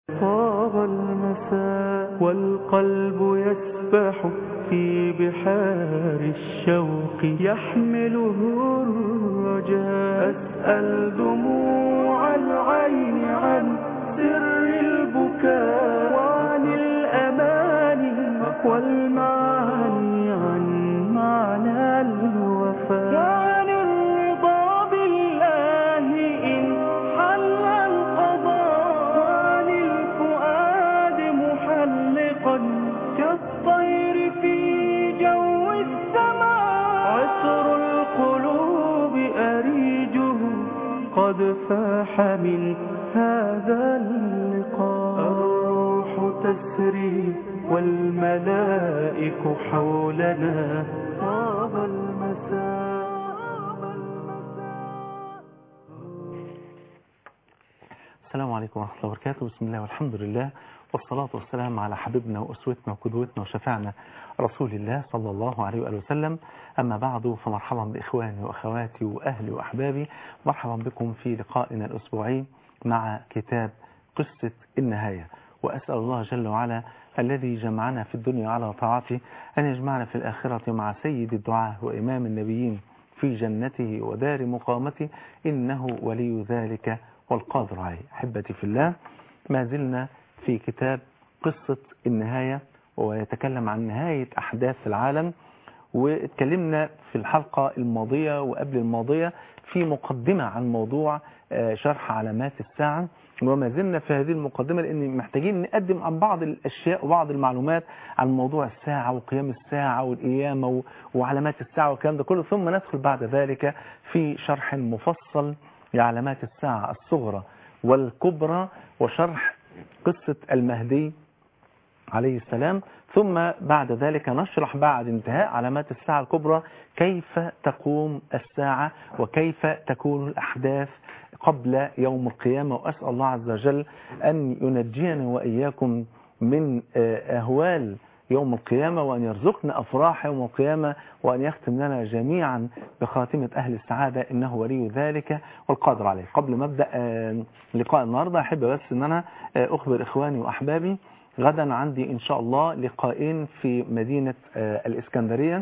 طاب المساء والقلب يسبح في بحار الشوق يحمله الرجاء أسأل دموع العين عن سر البكاء وعن الأماني والمعاني عن معنى الوفاء وعن الرضا بالله إن حل القضاء وعن الفؤاد محلقا كالطير في جو السماء عطر القلوب أريجه قد فاح من هذا اللقاء الروح تسري والملائك حولنا طاب المساء السلام عليكم ورحمة الله وبركاته بسم الله والحمد لله والصلاة والسلام على حبيبنا وأسوتنا وقدوتنا وشفعنا رسول الله صلى الله عليه وآله وسلم أما بعد فمرحبا بإخواني وأخواتي وأهلي وأحبابي مرحبا بكم في لقائنا الأسبوعي مع كتاب قصة النهاية وأسأل الله جل وعلا الذي جمعنا في الدنيا على طاعته أن يجمعنا في الآخرة مع سيد الدعاء وإمام النبيين في جنته ودار مقامته إنه ولي ذلك والقادر عليه أحبتي في الله ما زلنا في كتاب قصة النهاية ويتكلم عن نهاية أحداث العالم واتكلمنا في الحلقة الماضية وقبل الماضية في مقدمة عن موضوع شرح علامات الساعة وما زلنا في هذه المقدمة لأن محتاجين نقدم عن بعض الأشياء وبعض المعلومات عن موضوع الساعة وقيام الساعة والقيامة وعلامات الساعة والكلام ده كله ثم ندخل بعد ذلك في شرح مفصل لعلامات الساعة الصغرى والكبرى وشرح قصة المهدي عليه السلام ثم بعد ذلك نشرح بعد انتهاء علامات الساعة الكبرى كيف تقوم الساعة وكيف تكون الأحداث قبل يوم القيامة وأسأل الله عز وجل أن ينجينا وإياكم من أهوال يوم القيامة وأن يرزقنا أفراح يوم القيامة وأن يختم لنا جميعا بخاتمة أهل السعادة إنه ولي ذلك والقادر عليه قبل ما أبدأ لقاء النهاردة أحب بس أن أنا أخبر إخواني وأحبابي غدا عندي إن شاء الله لقاءين في مدينة الإسكندرية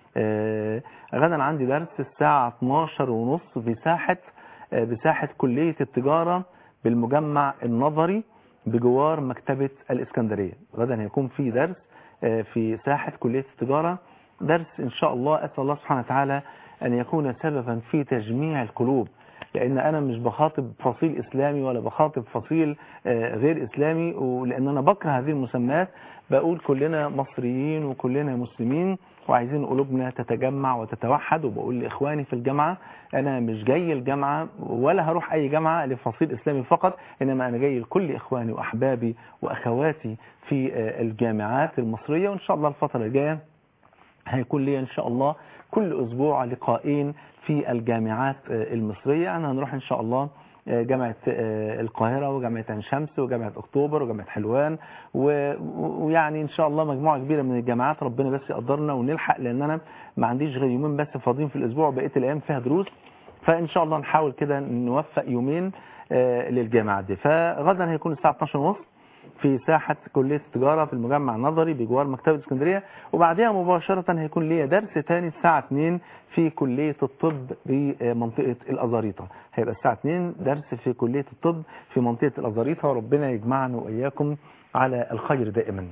غدا عندي درس الساعة 12 ونص في ساحة بساحة كلية التجارة بالمجمع النظري بجوار مكتبة الإسكندرية غدا هيكون في درس في ساحة كلية التجارة درس إن شاء الله أسأل الله سبحانه وتعالى أن يكون سببا في تجميع القلوب لأن أنا مش بخاطب فصيل إسلامي ولا بخاطب فصيل غير إسلامي ولأن أنا بكره هذه المسميات بقول كلنا مصريين وكلنا مسلمين وعايزين قلوبنا تتجمع وتتوحد وبقول لإخواني في الجامعة أنا مش جاي الجامعة ولا هروح أي جامعة لفصيل إسلامي فقط إنما أنا جاي لكل إخواني وأحبابي وأخواتي في الجامعات المصرية وإن شاء الله الفترة الجاية هيكون لي إن شاء الله كل أسبوع لقاءين في الجامعات المصرية أنا هنروح إن شاء الله جامعة القاهرة وجامعة عين شمس وجامعة أكتوبر وجامعة حلوان ويعني إن شاء الله مجموعة كبيرة من الجامعات ربنا بس يقدرنا ونلحق لأن أنا ما عنديش غير يومين بس فاضيين في الأسبوع وبقية الأيام فيها دروس فإن شاء الله نحاول كده نوفق يومين للجامعات دي فغدا هيكون الساعة 12 ونص في ساحة كلية التجارة في المجمع النظري بجوار مكتبة اسكندرية وبعدها مباشرة هيكون ليا درس تاني الساعة 2 في كلية الطب بمنطقة الأزاريطة هيبقى الساعة 2 درس في كلية الطب في منطقة الأزاريطة وربنا يجمعنا وإياكم على الخير دائما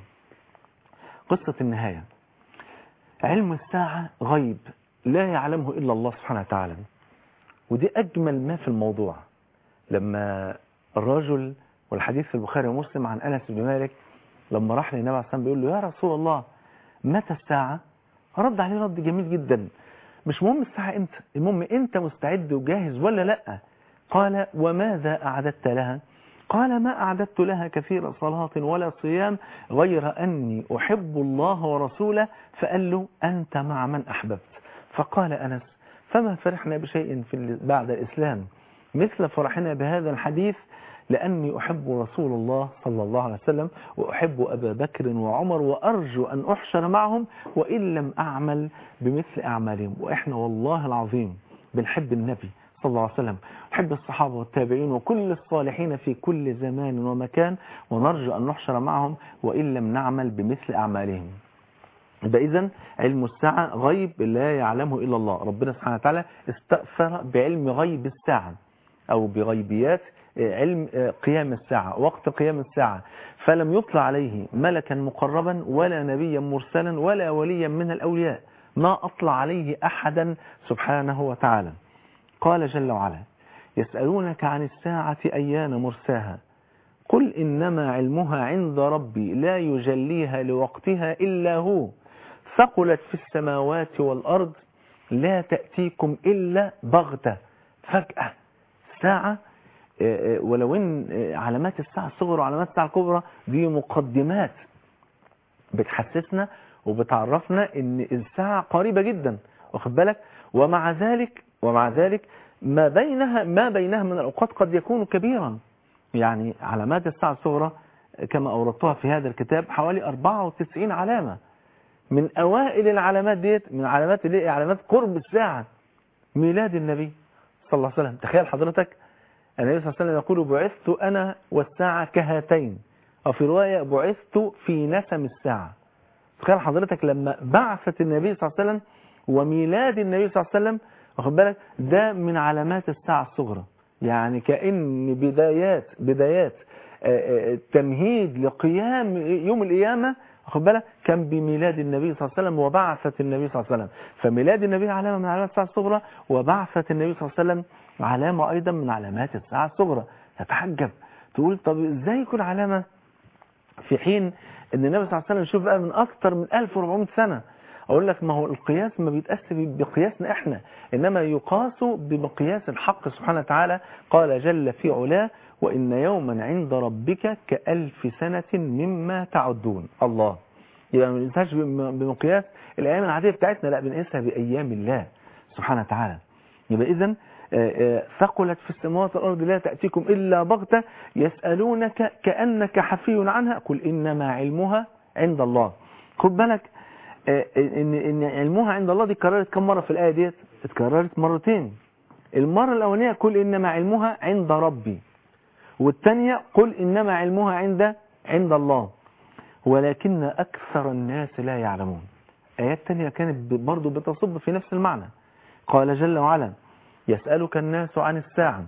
قصة النهاية علم الساعة غيب لا يعلمه إلا الله سبحانه وتعالى ودي أجمل ما في الموضوع لما الرجل والحديث في البخاري ومسلم عن أنس بن مالك لما راح للنبي عليه الصلاة بيقول له يا رسول الله متى الساعة رد عليه رد جميل جدا مش مهم الساعة امتى المهم انت مستعد وجاهز ولا لا قال وماذا أعددت لها قال ما أعددت لها كثير صلاة ولا صيام غير أني أحب الله ورسوله فقال له أنت مع من أحببت فقال أنس فما فرحنا بشيء في بعد الإسلام مثل فرحنا بهذا الحديث لأني أحب رسول الله صلى الله عليه وسلم وأحب أبا بكر وعمر وأرجو أن أحشر معهم وإن لم أعمل بمثل أعمالهم وإحنا والله العظيم بنحب النبي صلى الله عليه وسلم نحب الصحابة والتابعين وكل الصالحين في كل زمان ومكان ونرجو أن نحشر معهم وإن لم نعمل بمثل أعمالهم يبقى إذن علم الساعة غيب لا يعلمه إلا الله ربنا سبحانه وتعالى استأثر بعلم غيب الساعة أو بغيبيات علم قيام الساعة وقت قيام الساعة فلم يطلع عليه ملكا مقربا ولا نبيا مرسلا ولا وليا من الأولياء ما أطلع عليه أحدا سبحانه وتعالى قال جل وعلا يسألونك عن الساعة أيان مرساها قل إنما علمها عند ربي لا يجليها لوقتها إلا هو ثقلت في السماوات والأرض لا تأتيكم إلا بغتة فجأة ساعة ولو ان علامات الساعة الصغرى وعلامات الساعة الكبرى دي مقدمات بتحسسنا وبتعرفنا ان الساعة قريبة جدا واخد بالك ومع ذلك ومع ذلك ما بينها ما بينها من الاوقات قد يكون كبيرا يعني علامات الساعة الصغرى كما اوردتها في هذا الكتاب حوالي 94 علامة من اوائل العلامات ديت من علامات اللي علامات قرب الساعة ميلاد النبي صلى الله عليه وسلم تخيل حضرتك النبي صلى الله عليه وسلم يقول بعثت أنا والساعة كهاتين وفي رواية بعثت في نسم الساعة تخيل حضرتك لما بعثت النبي صلى الله عليه وسلم وميلاد النبي صلى الله عليه وسلم واخد بالك ده من علامات الساعة الصغرى يعني كأن بدايات بدايات تمهيد لقيام يوم القيامة واخد بالك كان بميلاد النبي صلى الله عليه وسلم وبعثة النبي صلى الله عليه وسلم فميلاد النبي علامة من علامات الساعة الصغرى وبعثة النبي صلى الله عليه وسلم علامة أيضا من علامات الساعة الصغرى تتحجب تقول طب ازاي يكون علامة في حين ان النبي صلى الله عليه وسلم شوف بقى من أكثر من 1400 سنة أقول لك ما هو القياس ما بيتقاس بقياسنا إحنا إنما يقاس بمقياس الحق سبحانه وتعالى قال جل في علاه وإن يوما عند ربك كألف سنة مما تعدون الله يبقى ما بنقيسهاش بمقياس الأيام العادية بتاعتنا لا بنقيسها بأيام الله سبحانه وتعالى يبقى إذن ثقلت في السماوات والأرض لا تأتيكم إلا بغتة يسألونك كأنك حفي عنها قل إنما علمها عند الله خد بالك إن, إن علمها عند الله دي اتكررت كم مرة في الآية ديت اتكررت مرتين المرة الأولانية قل إنما علمها عند ربي والثانية قل إنما علمها عند عند الله ولكن أكثر الناس لا يعلمون آيات تانية كانت برضو بتصب في نفس المعنى قال جل وعلا يسألك الناس عن الساعة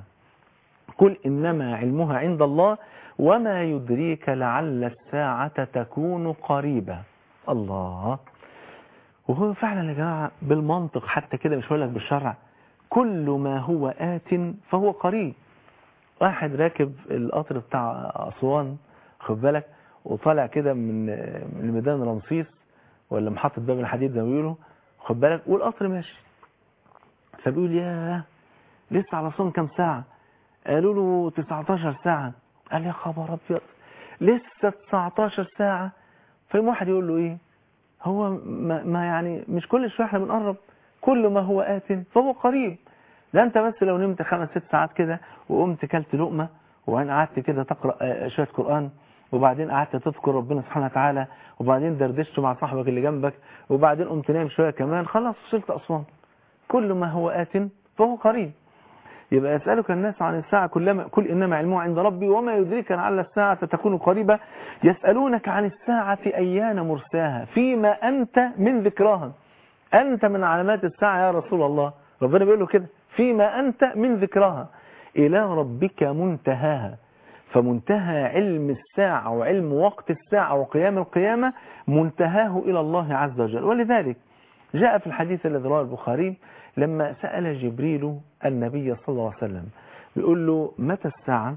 قل إنما علمها عند الله وما يدريك لعل الساعة تكون قريبة الله وهو فعلا يا جماعة بالمنطق حتى كده مش لك بالشرع كل ما هو آت فهو قريب واحد راكب القطر بتاع أسوان خد بالك وطالع كده من من ميدان رمسيس ولا محطة باب الحديد زي ما بيقولوا خد بالك والقطر ماشي فبيقول يا لسه على أسوان كام ساعة قالوا له 19 ساعة قال يا خبر أبيض لسه 19 ساعة فيوم واحد يقول له إيه هو ما, ما يعني مش كل شوية احنا بنقرب كل ما هو آت فهو قريب ده انت بس لو نمت خمس ست ساعات كده وقمت كلت لقمة وبعدين قعدت كده تقرأ شوية قرآن وبعدين قعدت تذكر ربنا سبحانه وتعالى وبعدين دردشت مع صاحبك اللي جنبك وبعدين قمت نايم شوية كمان خلاص وصلت أسوان كل ما هو آت فهو قريب يبقى يسألك الناس عن الساعة كلما كل إنما علمه عند ربي وما يدريك لعل الساعة تكون قريبة يسألونك عن الساعة أيان مرساها فيما أنت من ذكراها أنت من علامات الساعة يا رسول الله ربنا بيقول له كده فيما أنت من ذكراها إلى ربك منتهاها فمنتهى علم الساعة وعلم وقت الساعة وقيام القيامة منتهاه إلى الله عز وجل ولذلك جاء في الحديث الذي رواه البخاري لما سأل جبريل النبي صلى الله عليه وسلم بيقول له متى الساعة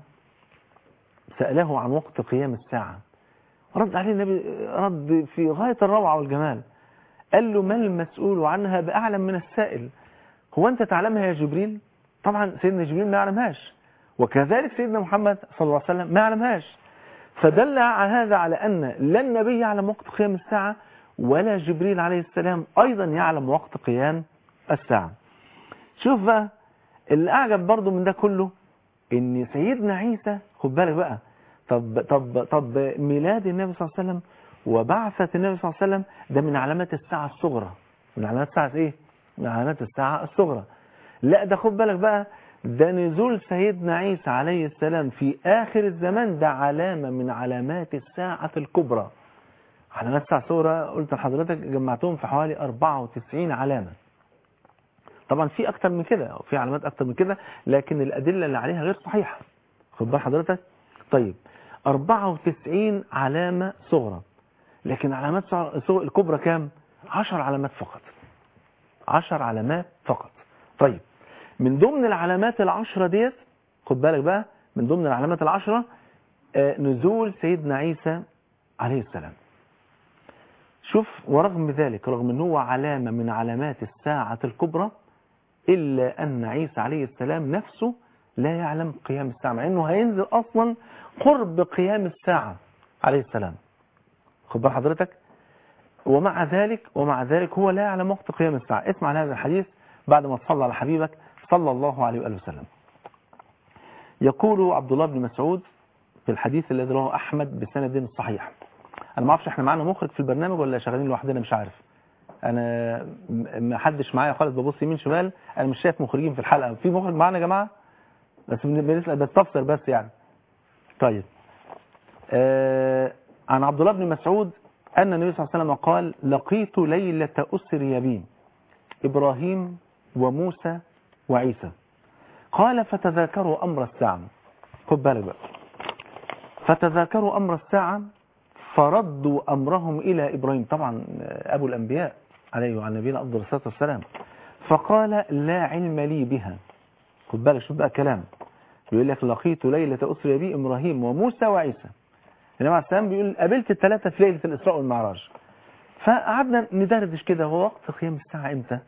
سأله عن وقت قيام الساعة رد عليه النبي رد في غاية الروعة والجمال قال له ما المسؤول عنها بأعلم من السائل هو أنت تعلمها يا جبريل طبعا سيدنا جبريل ما يعلمهاش وكذلك سيدنا محمد صلى الله عليه وسلم ما يعلمهاش فدل هذا على أن لا النبي يعلم وقت قيام الساعة ولا جبريل عليه السلام أيضا يعلم وقت قيام الساعة شوف بقى اللي أعجب برضو من ده كله ان سيدنا عيسى خد بالك بقى طب, طب, طب ميلاد النبي صلى الله عليه وسلم وبعثة النبي صلى الله عليه وسلم ده من علامات الساعة الصغرى من علامات الساعة ايه من علامات الساعة الصغرى لا ده خد بالك بقى ده نزول سيدنا عيسى عليه السلام في آخر الزمان ده علامة من علامات الساعة الكبرى علامات الساعة الصغرى قلت لحضرتك جمعتهم في حوالي 94 علامة طبعا في أكتر من كده في علامات أكتر من كده لكن الأدلة اللي عليها غير صحيحة خد بال حضرتك طيب 94 علامة صغرى لكن علامات صغرى الكبرى كام 10 علامات فقط 10 علامات فقط طيب من ضمن العلامات العشرة ديت خد بالك بقى من ضمن العلامات العشرة آه، نزول سيدنا عيسى عليه السلام شوف ورغم ذلك رغم ان هو علامة من علامات الساعة الكبرى إلا أن عيسى عليه السلام نفسه لا يعلم قيام الساعة مع أنه هينزل أصلا قرب قيام الساعة عليه السلام خد بال حضرتك ومع ذلك ومع ذلك هو لا يعلم وقت قيام الساعة اسمع هذا الحديث بعد ما تصلى على حبيبك صلى الله عليه وآله وسلم يقول عبد الله بن مسعود في الحديث الذي رواه أحمد بسند صحيح أنا ما اعرفش احنا معانا مخرج في البرنامج ولا شغالين لوحدنا مش عارف أنا م- ما حدش معايا خالص ببص يمين شمال أنا مش شايف مخرجين في الحلقة في مخرج معانا يا جماعة بس بن- بنسأل بستفسر بس يعني طيب آه عن عبد الله بن مسعود أن النبي صلى الله عليه وسلم قال لقيت ليلة أسري بي إبراهيم وموسى وعيسى قال فتذاكروا أمر الساعة خد بالك بقى فتذاكروا أمر الساعة فردوا أمرهم إلى إبراهيم طبعا أبو الأنبياء عليه وعلى نبينا أفضل الصلاة والسلام فقال لا علم لي بها خد بالك شوف بقى كلام يقول لك لقيت ليلة أسري بي إبراهيم وموسى وعيسى النبي عليه السلام بيقول قابلت الثلاثة في ليلة الإسراء والمعراج فقعدنا ندردش كده هو وقت قيام الساعة إمتى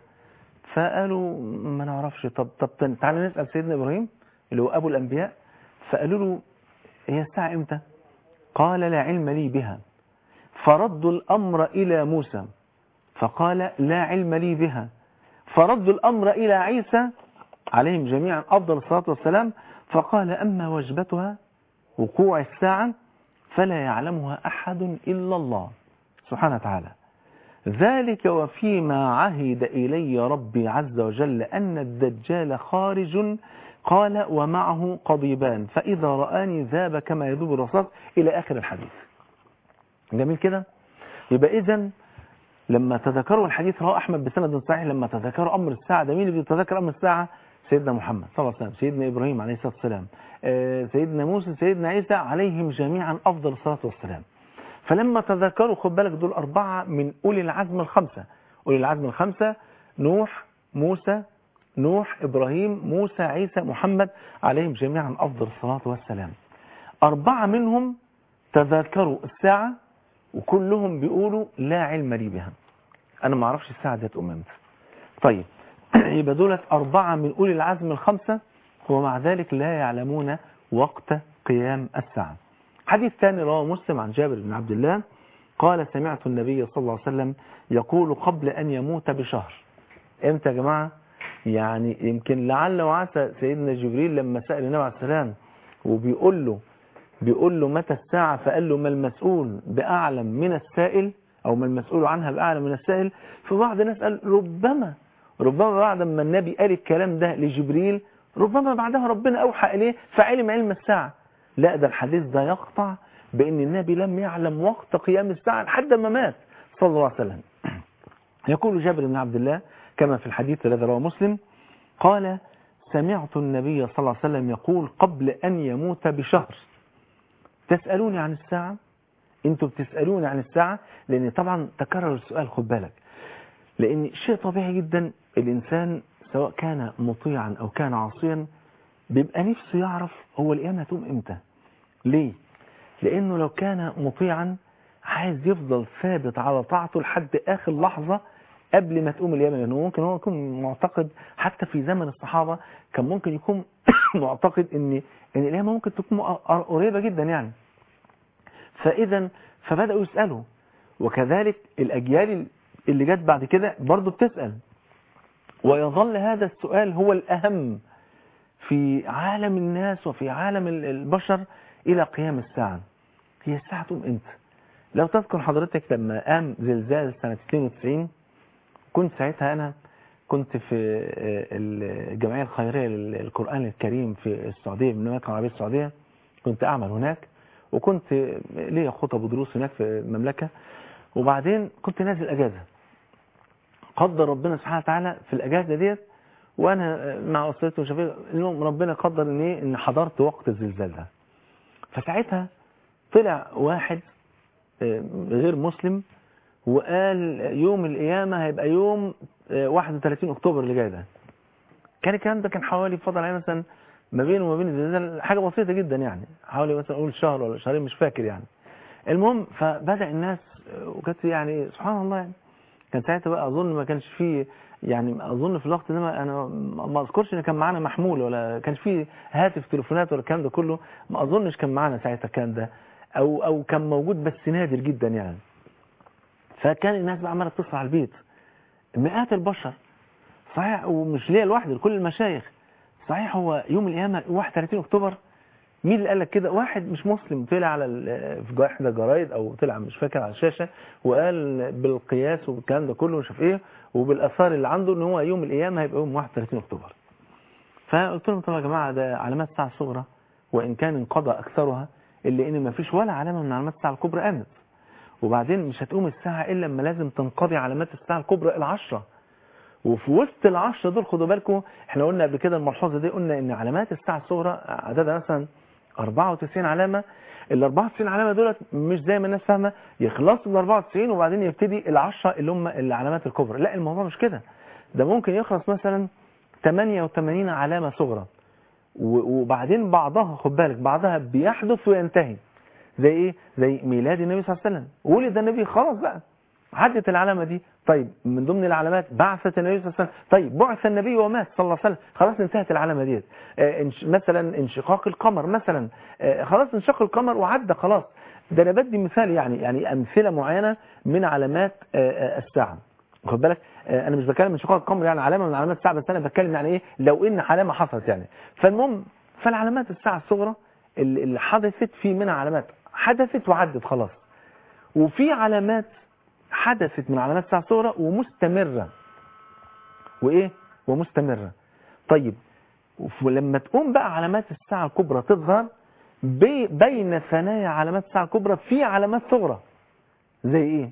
فقالوا ما نعرفش طب طب تعالى نسأل سيدنا إبراهيم اللي هو أبو الأنبياء فقالوا له هي الساعة إمتى قال لا علم لي بها فردوا الأمر إلى موسى فقال لا علم لي بها فردوا الأمر إلى عيسى عليهم جميعا أفضل الصلاة والسلام فقال أما وجبتها وقوع الساعة فلا يعلمها أحد إلا الله سبحانه وتعالى ذلك وفيما عهد إلي ربي عز وجل أن الدجال خارج قال ومعه قضيبان فإذا رآني ذاب كما يذوب الرصاص إلى آخر الحديث جميل كده يبقى إذن لما تذكروا الحديث رواه أحمد بسند صحيح لما تذكروا أمر الساعة ده مين اللي بيتذكر أمر الساعة سيدنا محمد صلى الله عليه وسلم سيدنا إبراهيم عليه الصلاة والسلام آه، سيدنا موسى سيدنا عيسى عليهم جميعا أفضل الصلاة والسلام فلما تذكروا خد بالك دول أربعة من أولي العزم الخمسة أولي العزم الخمسة نوح موسى نوح إبراهيم موسى عيسى محمد عليهم جميعا أفضل الصلاة والسلام أربعة منهم تذكروا الساعة وكلهم بيقولوا لا علم لي بها أنا ما أعرفش الساعة دي هتقوم امتى طيب يبقى دولت أربعة من أولي العزم الخمسة ومع ذلك لا يعلمون وقت قيام الساعة حديث ثاني رواه مسلم عن جابر بن عبد الله قال سمعت النبي صلى الله عليه وسلم يقول قبل أن يموت بشهر امتى يا جماعة يعني يمكن لعل وعسى سيدنا جبريل لما سأل النبي عليه السلام وبيقول له بيقول له متى الساعة فقال له ما المسؤول بأعلم من السائل أو ما المسؤول عنها بأعلم من السائل فبعض الناس قال ربما ربما بعد ما النبي قال الكلام ده لجبريل ربما بعدها ربنا أوحى إليه فعلم علم الساعة لا ده الحديث ده يقطع بأن النبي لم يعلم وقت قيام الساعة لحد ما مات صلى الله عليه وسلم يقول جابر بن عبد الله كما في الحديث الذي رواه مسلم قال سمعت النبي صلى الله عليه وسلم يقول قبل أن يموت بشهر تسألوني عن الساعة انتوا بتسألوني عن الساعة لأن طبعا تكرر السؤال خد بالك لأن شيء طبيعي جدا الإنسان سواء كان مطيعا أو كان عاصيا بيبقى نفسه يعرف هو القيامة هتقوم إمتى ليه؟ لأنه لو كان مطيعا عايز يفضل ثابت على طاعته لحد آخر لحظة قبل ما تقوم القيامة لأنه ممكن هو يكون معتقد حتى في زمن الصحابة كان ممكن يكون معتقد ان ان القيامة ممكن تكون قريبة جدا يعني فإذا فبدأوا يسألوا وكذلك الأجيال اللي جت بعد كده برضه بتسأل ويظل هذا السؤال هو الأهم في عالم الناس وفي عالم البشر إلى قيام الساعة هي الساعة تقوم امتى لو تذكر حضرتك لما قام زلزال سنة 92 كنت ساعتها أنا كنت في آه، الجمعية الخيرية للقرآن الكريم في السعودية بالمملكة العربية السعودية كنت أعمل هناك وكنت ليا خطب ودروس هناك في المملكة وبعدين كنت نازل أجازة قدر ربنا سبحانه وتعالى في الأجازة ديت وأنا مع أسرتي وشفيق اليوم ربنا قدر إن إيه إن حضرت وقت الزلزال ده فساعتها طلع واحد آه، غير مسلم وقال يوم القيامة هيبقى يوم آه، 31 أكتوبر اللي جاي ده كان الكلام ده كان حوالي فضل عليه مثلا ما بينه وما بين الزلزال حاجة بسيطة جدا يعني حوالي مثلا أقول شهر ولا شهرين مش فاكر يعني المهم فبدأ الناس آه، وكانت يعني سبحان الله يعني كان ساعتها بقى أظن ما كانش فيه يعني أظن في الوقت ده ما- أنا ما ما أذكرش إن كان معانا محمول ولا كانش فيه هاتف تليفونات ولا الكلام ده كله ما أظنش كان معانا ساعتها الكلام ده أو أو كان موجود بس نادر جدا يعني فكان الناس بقى عماله تتصل على البيت مئات البشر صحيح ومش ليا لوحدي لكل المشايخ صحيح هو يوم القيامه 31 اكتوبر مين اللي قال لك كده واحد مش مسلم طلع على ال- في احدى الجرايد او طلع مش فاكر على الشاشه وقال بالقياس وبالكلام ده كله مش عارف ايه وبالاثار اللي عنده ان هو يوم القيامه هيبقى يوم 31 اكتوبر فقلت لهم طب يا جماعه ده علامات الساعه الصغرى وان كان انقضى اكثرها الا ان ما فيش ولا علامه من علامات الساعه الكبرى قامت وبعدين مش هتقوم الساعة إلا لما لازم تنقضي علامات الساعة الكبرى العشرة وفي وسط العشرة دول خدوا بالكم احنا قلنا قبل كده الملحوظة دي قلنا ان علامات الساعة الصغرى عددها مثلا 94 علامة ال 94 علامة دولت مش زي ما الناس فاهمة يخلصوا ال 94 وبعدين يبتدي العشرة اللي هم العلامات الكبرى لا الموضوع مش كده ده ممكن يخلص مثلا 88 علامة صغرى و- وبعدين بعضها خد بالك بعضها بيحدث وينتهي زي ايه زي ميلاد النبي صلى الله عليه وسلم ولد النبي خلاص بقى عدت العلامه دي طيب من ضمن العلامات بعثه النبي صلى الله عليه وسلم طيب بعث النبي ومات صلى الله عليه وسلم خلاص انتهت العلامه ديت آه انش مثلا انشقاق القمر مثلا آه خلاص انشق القمر وعدى خلاص ده انا بدي مثال يعني يعني امثله معينه من علامات آه آه الساعه خد بالك آه انا مش بتكلم انشقاق القمر يعني علامه من علامات الساعه بس انا بتكلم يعني ايه لو ان علامه حصلت يعني فالمهم فالعلامات الساعه الصغرى اللي اللي حدثت في منها علامات حدثت وعدت خلاص وفي علامات حدثت من علامات الساعة الصغرى ومستمرة وإيه ومستمرة طيب ولما تقوم بقى علامات الساعة الكبرى تظهر بي- بين ثنايا علامات الساعة الكبرى في علامات صغرى زي إيه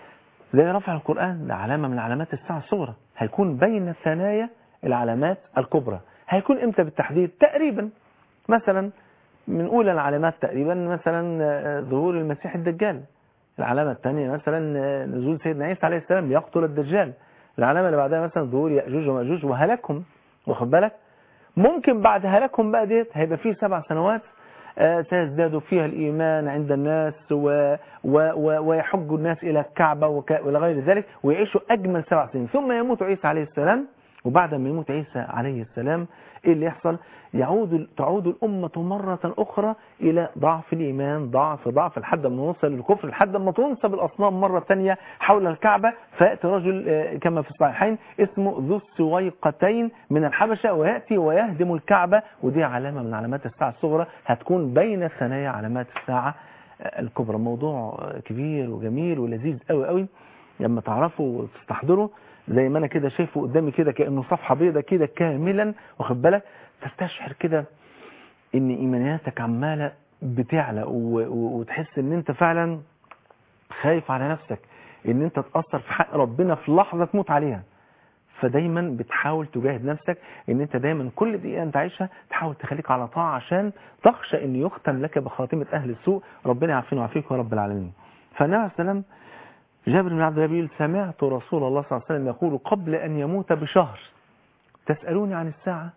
زي رفع القرآن ده علامة من علامات الساعة الصغرى هيكون بين ثنايا العلامات الكبرى هيكون امتى بالتحديد تقريبا مثلا من أولى العلامات تقريبا مثلا آه، ظهور المسيح الدجال العلامة الثانية مثلا آه، نزول سيدنا عيسى عليه السلام ليقتل الدجال العلامة اللي بعدها مثلا ظهور يأجوج ومأجوج وهلاكهم واخد بالك ممكن بعد هلاكهم بقى ديت هيبقى فيه سبع سنوات آه، سيزداد فيها الإيمان عند الناس و و و ويحج الناس إلى الكعبة وك وإلى غير ذلك ويعيشوا أجمل سبع سنين ثم يموت عيسى عليه السلام وبعد ما يموت عيسى عليه السلام ايه اللي يحصل يعود تعود الأمة مرة أخرى إلى ضعف الإيمان ضعف ضعف لحد ما نوصل للكفر لحد ما تنصب الأصنام مرة ثانية حول الكعبة فيأتي رجل آه، كما في الصحيحين اسمه ذو السويقتين من الحبشة ويأتي ويهدم الكعبة ودي علامة من علامات الساعة الصغرى هتكون بين ثنايا علامات الساعة آه، الكبرى موضوع آه، كبير وجميل ولذيذ قوي قوي لما تعرفوا وتستحضروا زي ما انا كده شايفه قدامي كده كانه صفحه بيضه كده كاملا واخد بالك تستشعر كده ان ايمانياتك عماله بتعلى و- و- وتحس ان انت فعلا خايف على نفسك ان انت تاثر في حق ربنا في لحظه تموت عليها فدايما بتحاول تجاهد نفسك ان انت دايما كل دقيقه انت عايشها تحاول تخليك على طاعه عشان تخشى ان يختم لك بخاتمه اهل السوء ربنا يعافينا ويعافيك يا رب العالمين فالنبي عليه السلام جابر بن عبد الله بيقول سمعت رسول الله صلى الله عليه وسلم يقول قبل أن يموت بشهر تسألوني عن الساعة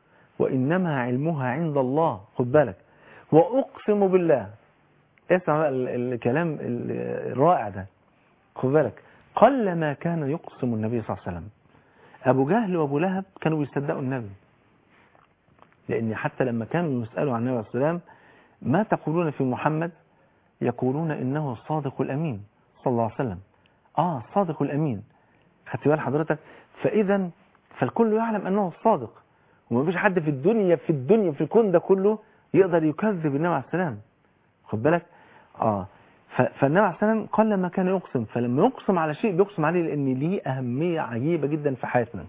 وإنما علمها عند الله خد بالك وأقسم بالله اسمع بقى ال- الكلام ال- الرائع ده خد بالك قل ما كان يقسم النبي صلى الله عليه وسلم أبو جهل وأبو لهب كانوا بيصدقوا النبي لأن حتى لما كانوا يسألوا عن النبي عليه السلام ما تقولون في محمد يقولون إنه الصادق الأمين صلى الله عليه وسلم آه الصادق الأمين خدت بال حضرتك فإذا فالكل يعلم أنه الصادق وما فيش حد في الدنيا في الدنيا في الكون ده كله يقدر يكذب النبي عليه السلام خد بالك آه ف- فالنبي عليه السلام قل ما كان يقسم فلما يقسم على شيء بيقسم عليه لأن ليه أهمية عجيبة جدا في حياتنا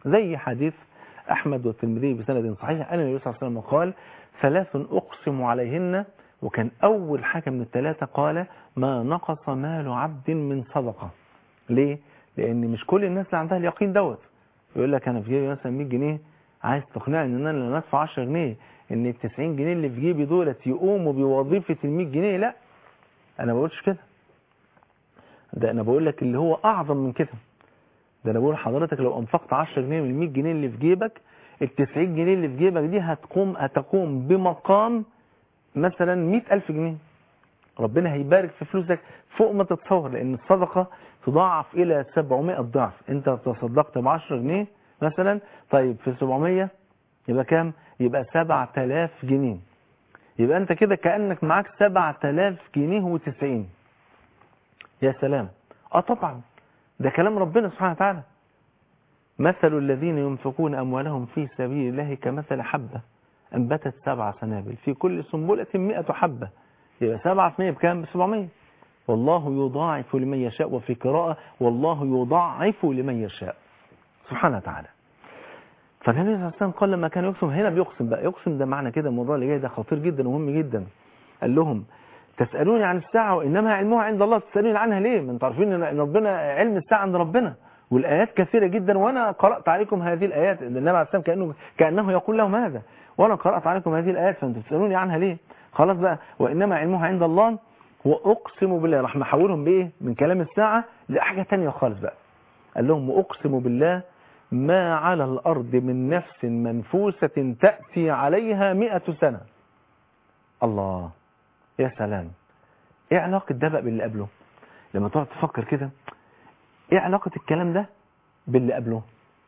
زي حديث أحمد والترمذي بسند صحيح أن النبي صلى الله عليه وسلم قال ثلاث أقسم عليهن وكان أول حاجة من الثلاثة قال ما نقص مال عبد من صدقة ليه؟ لأن مش كل الناس اللي عندها اليقين دوت يقول لك أنا في جيبي مثلا 100 جنيه عايز تقنعني إن أنا لما أدفع 10 جنيه إن ال 90 جنيه اللي في جيبي دولت يقوموا بوظيفة ال 100 جنيه لا أنا ما بقولش كده ده أنا بقول لك اللي هو أعظم من كده ده أنا بقول لحضرتك لو أنفقت 10 جنيه من ال 100 جنيه اللي في جيبك ال 90 جنيه اللي في جيبك دي هتقوم هتقوم بمقام مثلا 100000 جنيه ربنا هيبارك في فلوسك فوق ما تتصور لأن الصدقة تضاعف إلى 700 ضعف أنت تصدقت ب 10 جنيه مثلا طيب في 700 يبقى كام؟ يبقى 7000 جنيه يبقى أنت كده كأنك معاك 7000 جنيه و90 يا سلام اه طبعا ده كلام ربنا سبحانه وتعالى مثل الذين ينفقون أموالهم في سبيل الله كمثل حبة أنبتت سبع سنابل في كل سنبلة مئة حبة يبقى سبعة في مئة بكام بسبعمية والله يضاعف لمن يشاء وفي قراءة والله يضاعف لمن يشاء سبحانه وتعالى فالنبي صلى الله عليه وسلم قال لما كان يقسم هنا بيقسم بقى يقسم ده معنى كده الموضوع اللي جاي ده خطير جدا ومهم جدا قال لهم تسألوني عن الساعة وإنما علمها عند الله تسألوني عنها ليه ما انتوا عارفين ان ربنا علم الساعة عند ربنا والآيات كثيرة جدا وأنا قرأت عليكم هذه الآيات النبي عليه السلام كأنه, كأنه يقول لهم هذا وأنا قرأت عليكم هذه الآيات فأنتم تسألوني عنها ليه خلاص بقى وإنما علمها عند الله وأقسم بالله راح محولهم بإيه من كلام الساعة لحاجة تانية خالص بقى قال لهم وأقسم بالله ما على الأرض من نفس منفوسة تأتي عليها مئة سنة الله يا سلام ايه علاقة ده بقى باللي قبله لما تقعد تفكر كده ايه علاقة الكلام ده باللي قبله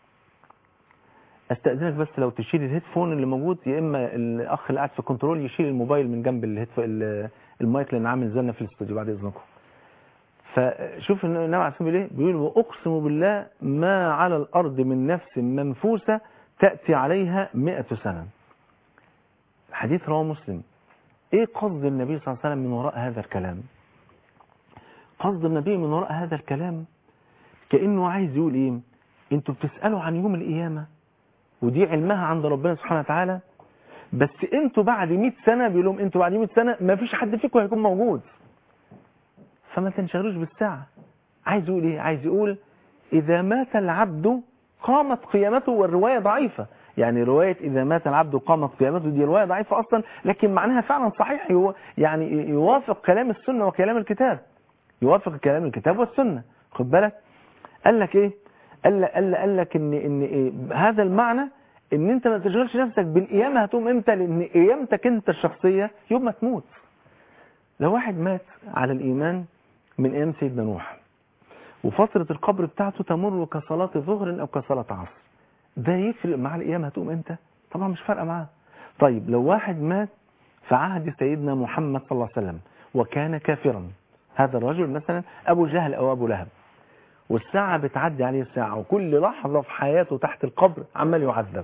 استأذنك بس لو تشيل الهيدفون اللي موجود يا اما الاخ اللي قاعد في الكنترول يشيل الموبايل من جنب الهيدفون المايك لان عامل زلنا في الاستوديو بعد اذنكم فشوف النبي عليه الصلاه والسلام بيقول واقسم بالله ما على الارض من نفس منفوسه تاتي عليها 100 سنه حديث رواه مسلم ايه قصد النبي صلى الله عليه وسلم من وراء هذا الكلام قصد النبي من وراء هذا الكلام كانه عايز يقول ايه انتوا بتسالوا عن يوم القيامه ودي علمها عند ربنا سبحانه وتعالى بس انتوا بعد 100 سنه بيقول لهم انتوا بعد 100 سنه ما فيش حد فيكم هيكون موجود فما تنشغلوش بالساعه عايز يقول ايه عايز يقول اذا مات العبد قامت قيامته والروايه ضعيفه يعني روايه اذا مات العبد قامت قيامته دي روايه ضعيفه اصلا لكن معناها فعلا صحيح يو يعني يوافق كلام السنه وكلام الكتاب يوافق كلام الكتاب والسنه خد بالك قال لك ايه قال لك, قال لك, قال لك ان ان إيه هذا المعنى ان انت ما تشغلش نفسك بالقيامه هتقوم امتى لان قيامتك انت الشخصيه يوم ما تموت لو واحد مات على الايمان من ايام سيدنا نوح وفتره القبر بتاعته تمر كصلاه ظهر او كصلاه عصر ده يفرق مع القيامه هتقوم امتى طبعا مش فارقه معاه طيب لو واحد مات في عهد سيدنا محمد صلى الله عليه وسلم وكان كافرا هذا الرجل مثلا ابو جهل او ابو لهب والساعة بتعدي عليه الساعة وكل لحظة في حياته تحت القبر عمال يعذب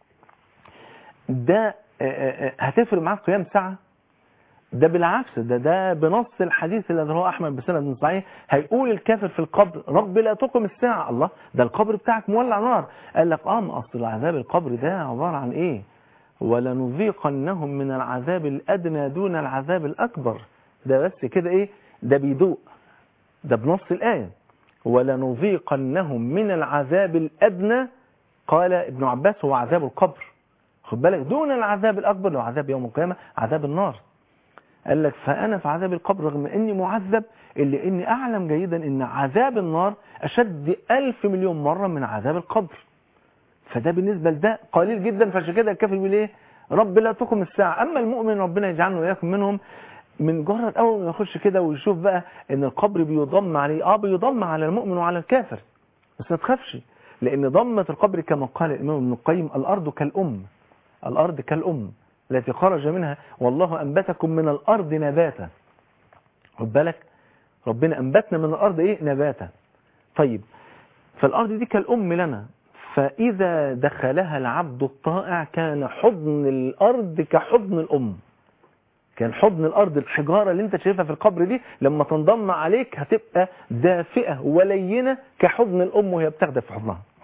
ده هتفرق معاه قيام ساعة ده بالعكس ده ده بنص الحديث الذي رواه احمد بسند صحيح هيقول الكافر في القبر رب لا تقم الساعه الله ده القبر بتاعك مولع نار قال لك اه ما اصل عذاب القبر ده عباره عن ايه ولنذيقنهم من العذاب الادنى دون العذاب الاكبر ده بس كده ايه ده بيدوق ده بنص الايه ولنذيقنهم من العذاب الادنى قال ابن عباس هو عذاب القبر خد بالك دون العذاب الاكبر اللي هو عذاب يوم القيامه عذاب النار قال لك فأنا في عذاب القبر رغم أني معذب إلا أني أعلم جيدا أن عذاب النار أشد ألف مليون مرة من عذاب القبر فده بالنسبة لده قليل جدا فعشان كده الكافر بيقول إيه رب لا تقم الساعة أما المؤمن ربنا يجعلنا وإياكم منهم من مجرد أول ما يخش كده ويشوف بقى أن القبر بيضم عليه آه بيضم على المؤمن وعلى الكافر بس ما تخافش لأن ضمة القبر كما قال الإمام ابن القيم الأرض كالأم الأرض كالأم التي خرج منها والله أنبتكم من الأرض نباتا خد بالك ربنا أنبتنا من الأرض إيه نباتا طيب فالأرض دي كالأم لنا فإذا دخلها العبد الطائع كان حضن الأرض كحضن الأم كان حضن الأرض الحجارة اللي انت شايفها في القبر دي لما تنضم عليك هتبقى دافئة ولينة كحضن الأم وهي بتاخدها في حضنها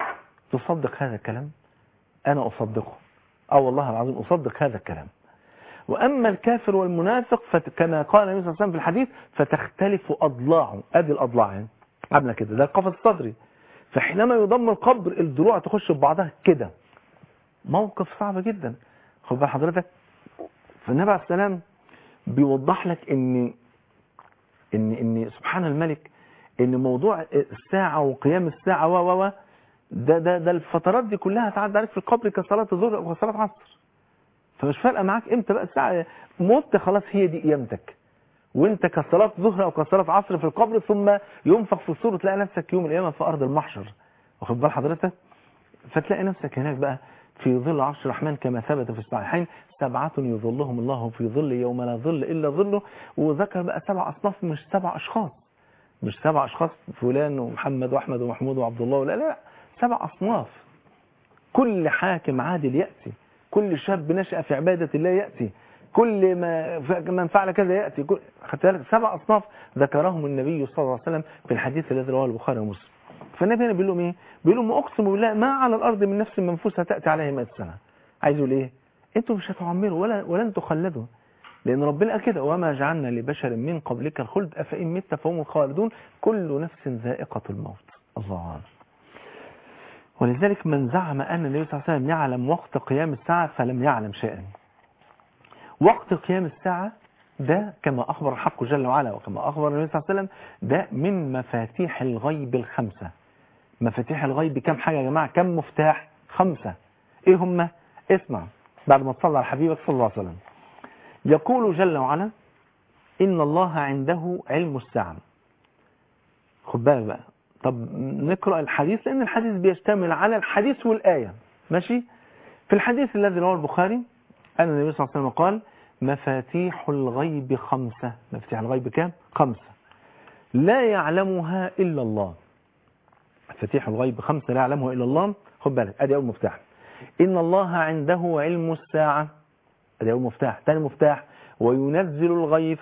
تصدق هذا الكلام أنا أصدقه أو والله العظيم أصدق هذا الكلام وأما الكافر والمنافق فكما قال النبي صلى الله عليه وسلم في الحديث فتختلف أضلاعه أدي الأضلاع يعني عامله كده ده القفص الصدري فحينما يضم القبر الضلوع تخش في بعضها كده موقف صعب جدا خد بال حضرتك فالنبي عليه السلام بيوضح لك ان ان ان سبحان الملك ان موضوع الساعه وقيام الساعه و و ده ده ده الفترات دي كلها تعدي عليك في القبر كصلاه الظهر او كصلاه عصر فمش فارقه معاك امتى بقى الساعه مت خلاص هي دي قيامتك وانت كصلاه ظهر او كصلاه عصر في القبر ثم ينفخ في الصور تلاقي نفسك يوم القيامه في ارض المحشر واخد بال حضرتك فتلاقي نفسك هناك بقى في ظل عرش الرحمن كما ثبت في الصحيحين سبعة يظلهم الله في ظل يوم لا ظل إلا ظله وذكر بقى سبع أصناف مش سبع أشخاص مش سبع أشخاص فلان ومحمد وأحمد ومحمود وعبد الله لا لا سبع أصناف كل حاكم عادل يأتي كل شاب نشأ في عبادة الله يأتي كل ما من فعل كذا يأتي كل خدت بالك سبع أصناف ذكرهم النبي صلى الله عليه وسلم في الحديث الذي رواه البخاري ومسلم فالنبي هنا بيقول لهم ايه بيقول لهم اقسم بالله ما على الارض من نفس منفوسه تاتي عليها 100 سنه عايز يقول ايه انتوا مش هتعمروا ولا ولن تخلدوا لان ربنا قال كده وما جعلنا لبشر من قبلك الخلد افان مت فهم الخالدون كل نفس ذائقه الموت الله ولذلك من زعم ان النبي صلى الله عليه وسلم يعلم وقت قيام الساعه فلم يعلم شيئا وقت قيام الساعه ده كما أخبر الحق جل وعلا وكما أخبر النبي صلى الله عليه وسلم ده من مفاتيح الغيب الخمسة مفاتيح الغيب كم حاجة يا جماعة كم مفتاح خمسة ايه هم اسمع بعد ما تصلى على حبيبك صلى الله عليه وسلم يقول جل وعلا إن الله عنده علم الساعة خد بالك بقى طب نقرأ الحديث لأن الحديث بيشتمل على الحديث والآية ماشي في الحديث الذي رواه البخاري أن النبي صلى الله عليه وسلم قال مفاتيح الغيب خمسة مفاتيح الغيب كام خمسة لا يعلمها إلا الله مفاتيح الغيب خمسة لا يعلمها إلا الله خد بالك أدي أول مفتاح إن الله عنده علم الساعة أدي أول مفتاح ثاني مفتاح وينزل الغيث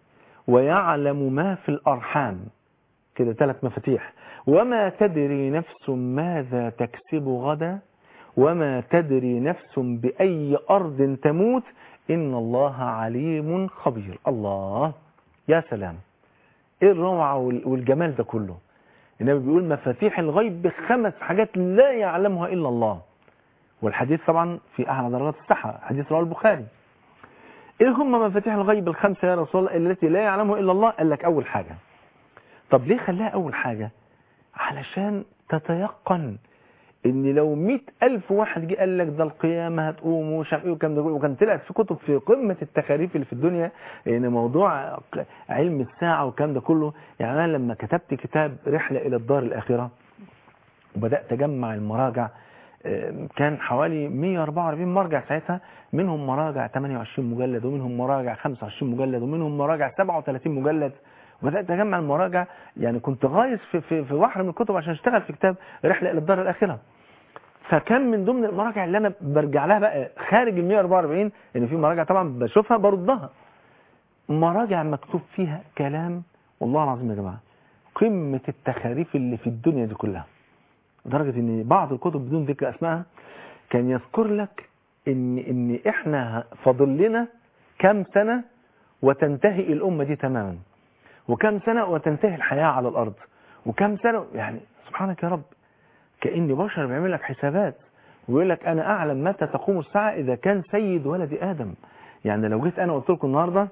ويعلم ما في الأرحام كده ثلاث مفاتيح وما تدري نفس ماذا تكسب غدا وما تدري نفس بأي أرض تموت إن الله عليم خبير الله يا سلام إيه الروعة والجمال ده كله النبي بيقول مفاتيح الغيب بخمس حاجات لا يعلمها إلا الله والحديث طبعا في أعلى درجات الصحة حديث رواه البخاري إيه هم مفاتيح الغيب الخمسة يا رسول الله التي لا يعلمها إلا الله قال لك أول حاجة طب ليه خلاها أول حاجة علشان تتيقن ان لو مئة ألف واحد جه قال لك ده القيامة هتقوم ومش عارف ايه وكام ده وكان طلعت في كتب في قمة التخاريف اللي في الدنيا ان موضوع علم الساعة والكلام ده كله يعني انا لما كتبت كتاب رحلة الى الدار الاخرة وبدأت اجمع المراجع كان حوالي 144 مرجع ساعتها منهم مراجع 28 مجلد ومنهم مراجع 25 مجلد ومنهم مراجع 37 مجلد وبدأت أجمع المراجع يعني كنت غايز في, في, في بحر من الكتب عشان اشتغل في كتاب رحلة إلى الدار الآخرة فكان من ضمن المراجع اللي أنا برجع لها بقى خارج ال 144 إن في مراجع طبعا بشوفها بردها مراجع مكتوب فيها كلام والله العظيم يا جماعة قمة التخاريف اللي في الدنيا دي كلها لدرجة إن بعض الكتب بدون ذكر أسمائها كان يذكر لك إن إن إحنا فاضل لنا كام سنة وتنتهي الأمة دي تماما وكم سنة وتنتهي الحياة على الأرض وكم سنة يعني سبحانك يا رب كأن بشر بيعمل لك حسابات ويقول لك أنا أعلم متى تقوم الساعة إذا كان سيد ولد آدم يعني لو جيت أنا قلت لكم النهاردة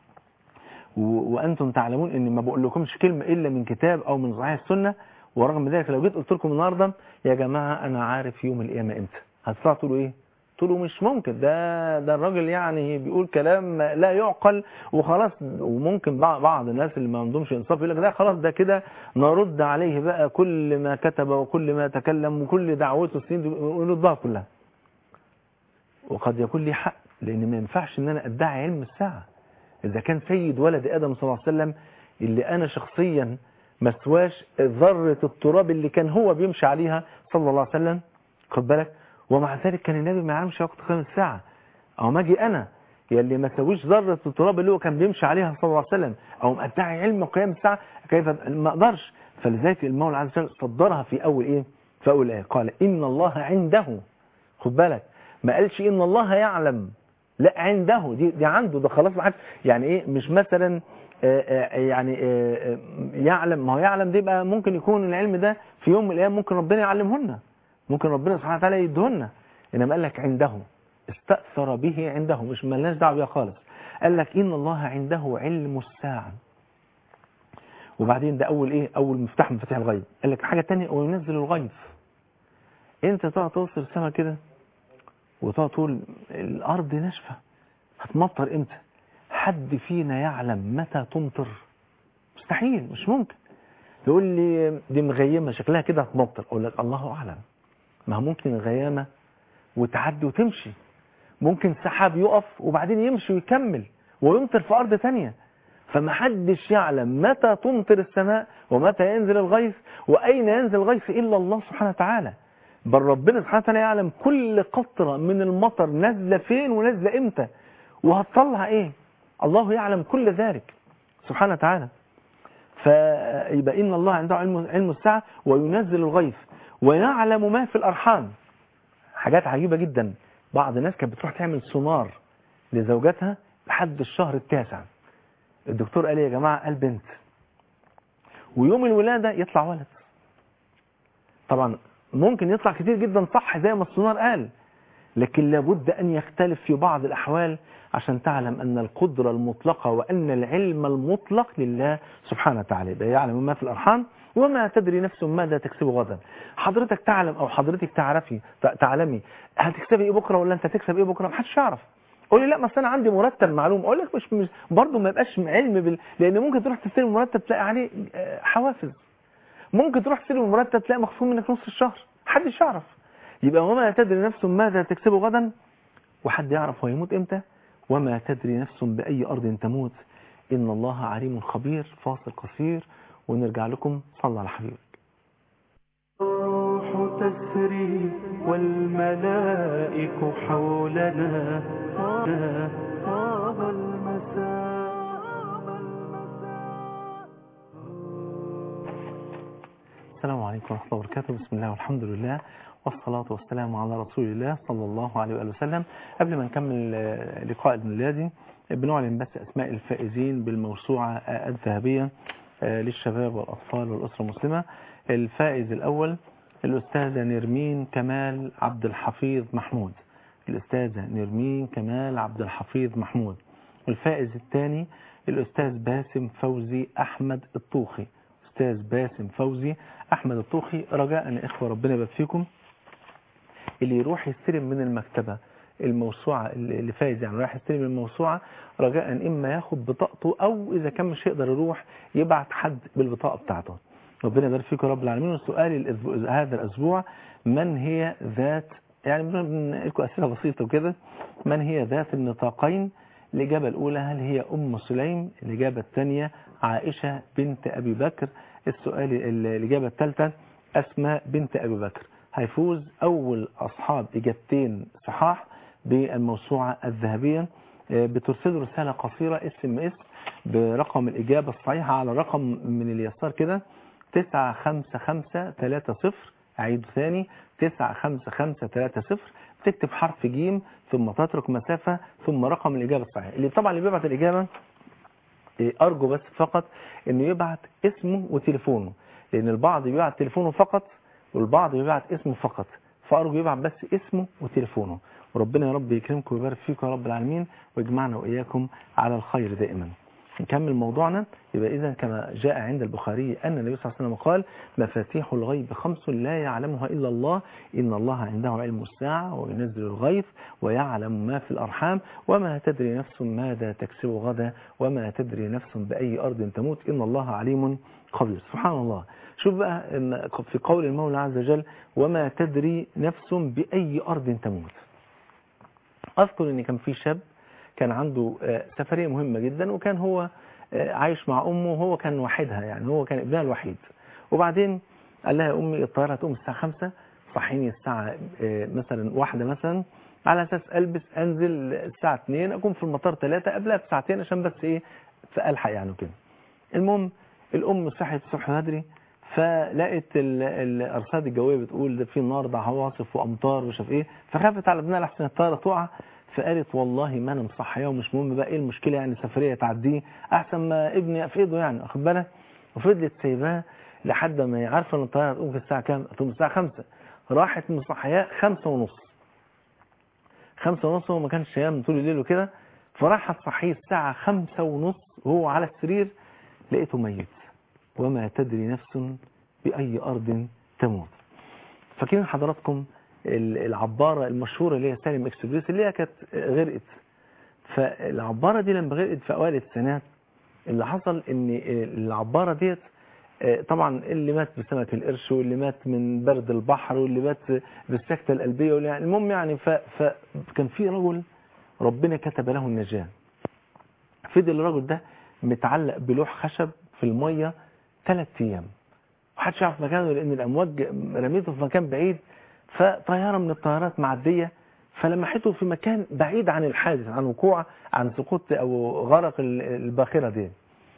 وأنتم تعلمون أني ما بقول لكمش كلمة إلا من كتاب أو من صحيح السنة ورغم ذلك لو جيت قلت لكم النهاردة يا جماعة أنا عارف يوم القيامة إمتى هتطلعوا تقولوا إيه قلت له مش ممكن ده ده الراجل يعني بيقول كلام لا يعقل وخلاص وممكن بعض الناس اللي ما عندهمش انصاف يقول لك ده خلاص ده كده نرد عليه بقى كل ما كتب وكل ما تكلم وكل دعوته السنين ونردها كلها وقد يكون لي حق لان ما ينفعش ان انا ادعي علم الساعه اذا كان سيد ولد ادم صلى الله عليه وسلم اللي انا شخصيا ما سواش ذره التراب اللي كان هو بيمشي عليها صلى الله عليه وسلم خد بالك ومع ذلك كان النبي ما يعلمش وقت قيام الساعة او ما اجي انا يلي ما سويش ذرة التراب اللي هو كان بيمشي عليها صلى الله عليه وسلم او ادعي علم قيام الساعة كيف ما اقدرش فلذلك المولى عز وجل صدرها في اول ايه فأقول إيه قال إن الله عنده خد بالك ما قالش إن الله يعلم لا عنده دي, دي عنده ده خلاص ما حدش يعني إيه مش مثلا آه، آه، يعني آه، آه، يعلم ما هو يعلم دي بقى ممكن يكون العلم ده في يوم من الأيام ممكن ربنا يعلمهن ممكن ربنا سبحانه وتعالى يدهن إنما قال لك عنده استأثر به عنده مش ملناش دعوه بيها خالص قال لك إن الله عنده علم الساعة وبعدين ده أول إيه أول مفتاح من مفاتيح الغيب قال لك حاجة تانية وينزل الغيث أنت تقعد توصل السماء كده وتقعد تقول الأرض ناشفة هتمطر إمتى حد فينا يعلم متى تمطر مستحيل مش ممكن يقول لي دي مغيمة شكلها كده هتمطر أقول لك الله أعلم ما هو ممكن غيامة وتعدي وتمشي ممكن سحاب يقف وبعدين يمشي ويكمل ويمطر في أرض تانية فمحدش يعلم متى تمطر السماء ومتى ينزل الغيث وأين ينزل الغيث إلا الله سبحانه وتعالى بل ربنا سبحانه وتعالى يعلم كل قطرة من المطر نازلة فين ونازلة إمتى وهتطلع إيه الله يعلم كل ذلك سبحانه وتعالى فيبقى إن الله عنده علم, علم الساعة وينزل الغيث ويعلم ما في الأرحام حاجات عجيبة جدا بعض الناس كانت بتروح تعمل سونار لزوجاتها لحد الشهر التاسع الدكتور قال لي يا جماعة قال بنت ويوم الولادة يطلع ولد طبعا ممكن يطلع كتير جدا صح زي ما السونار قال لكن لابد أن يختلف في بعض الأحوال عشان تعلم أن القدرة المطلقة وأن العلم المطلق لله سبحانه وتعالى يبقى يعلم ما في الأرحام وما تدري نفس ماذا تكسب غدا حضرتك تعلم أو حضرتك تعرفي تعلمي هتكسبي إيه بكرة ولا أنت تكسب إيه بكرة محدش يعرف قولي لا بس انا عندي مرتب معلوم اقول لك مش, مش برضه ما يبقاش علم بال... لان ممكن تروح تستلم مرتب تلاقي عليه آه، حوافز ممكن تروح تستلم المرتب تلاقي مخصوم منك نص الشهر محدش يعرف يبقى وما تدري نفس ماذا تكسب غدا وحد يعرف هو يموت امتى وما تدري نفس بأي أرض تموت إن الله عليم خبير فاصل قصير ونرجع لكم صلى على حبيبك الروح تسري والملائك حولنا طاب المساء السلام عليكم ورحمة الله وبركاته بسم الله والحمد لله والصلاة والسلام على رسول الله صلى الله عليه وآله وسلم قبل ما نكمل آه، لقاء الميلادي بنعلن بس أسماء الفائزين بالموسوعة آه، الذهبية آه، للشباب والأطفال والأسرة المسلمة الفائز الأول الأستاذة نرمين كمال عبد الحفيظ محمود الأستاذة نرمين كمال عبد الحفيظ محمود الفائز الثاني الأستاذ باسم فوزي أحمد الطوخي أستاذ باسم فوزي أحمد الطوخي رجاء يا إخوة ربنا يبارك فيكم اللي يروح يستلم من المكتبة الموسوعة اللي فايز يعني رايح يستلم الموسوعة رجاء إما ياخد بطاقته أو إذا كان مش يقدر يروح يبعت حد بالبطاقة بتاعته ربنا يبارك فيكم يا رب العالمين والسؤال الأسبوع- هذا الأسبوع من هي ذات يعني بنقول لكم أسئلة بسيطة وكده من هي ذات النطاقين الإجابة الأولى هل هي أم سليم الإجابة الثانية عائشة بنت أبي بكر السؤال ال- الإجابة الثالثة أسماء بنت أبي بكر هيفوز أول أصحاب إجابتين صحاح بالموسوعة الذهبية آه، بترسلوا رسالة قصيرة اس ام اس برقم الإجابة الصحيحة على رقم من اليسار كده 95530 أعيد ثاني 95530 تكتب حرف جيم ثم تترك مسافة ثم رقم الإجابة الصحيحة اللي طبعا اللي بيبعت الإجابة إيه، أرجو بس فقط إنه يبعت اسمه وتليفونه لأن البعض بيبعت تليفونه فقط والبعض بيبعت اسمه فقط فأرجو يبعت بس اسمه وتليفونه وربنا يا رب يكرمكم ويبارك فيكم يا رب العالمين ويجمعنا وإياكم على الخير دائما نكمل موضوعنا يبقى إذا كما جاء عند البخاري أن النبي صلى الله عليه وسلم قال مفاتيح الغيب خمس لا يعلمها إلا الله إن الله عنده علم الساعة وينزل الغيث ويعلم ما في الأرحام وما تدري نفس ماذا تكسب غدا وما تدري نفس بأي أرض تموت إن الله عليم خبير سبحان الله شوف بقى إن في قول المولى عز وجل وما تدري نفس بأي أرض تموت أذكر أن كان في شاب كان عنده آه، سفرية مهمة جدا وكان هو آه، عايش مع أمه وهو كان وحيدها يعني هو كان ابنها الوحيد وبعدين قال لها يا أمي الطيارة هتقوم الساعة خمسة صحيني الساعة آه، مثلا واحدة مثلا على أساس ألبس أنزل الساعة 2 أكون في المطار 3 قبلها بساعتين عشان بس إيه فألحق يعني كده المهم الأم صحيت الصبح بدري فلقت ال- الارصاد الجويه بتقول ده في النهارده عواصف وامطار ومش عارف ايه فخافت على ابنها لحسن الطياره تقع فقالت والله ما انا مصحياه ومش مهم بقى ايه المشكله يعني سفريه تعديه احسن ما ابني افقده يعني واخد بالك وفضلت سايباه لحد ما هي عارفه ان الطياره هتقوم في الساعه كام؟ هتقوم الساعه 5 راحت مصحياه 5 ونص خمسة ونص هو ما كانش ينام طول الليل وكده فراح تصحيه الساعة خمسة ونص وهو على السرير لقيته ميت وما تدري نفس بأي أرض تموت فاكرين حضراتكم ال- العبارة المشهورة اللي هي سالم اكسبريس اللي هي كانت غرقت فالعبارة دي لما غرقت في أوائل السنوات اللي حصل ان العبارة ديت آه، طبعا اللي مات بسمك القرش واللي مات من برد البحر واللي مات بالسكتة القلبية واللي يعني المهم يعني ف- فكان في رجل ربنا كتب له النجاة فضل الرجل ده متعلق بلوح خشب في المية ثلاث ايام محدش يعرف مكانه لان الامواج رميته في مكان بعيد فطياره من الطيارات معديه فلمحته في مكان بعيد عن الحادث عن وقوع عن سقوط او غرق ال- الباخره دي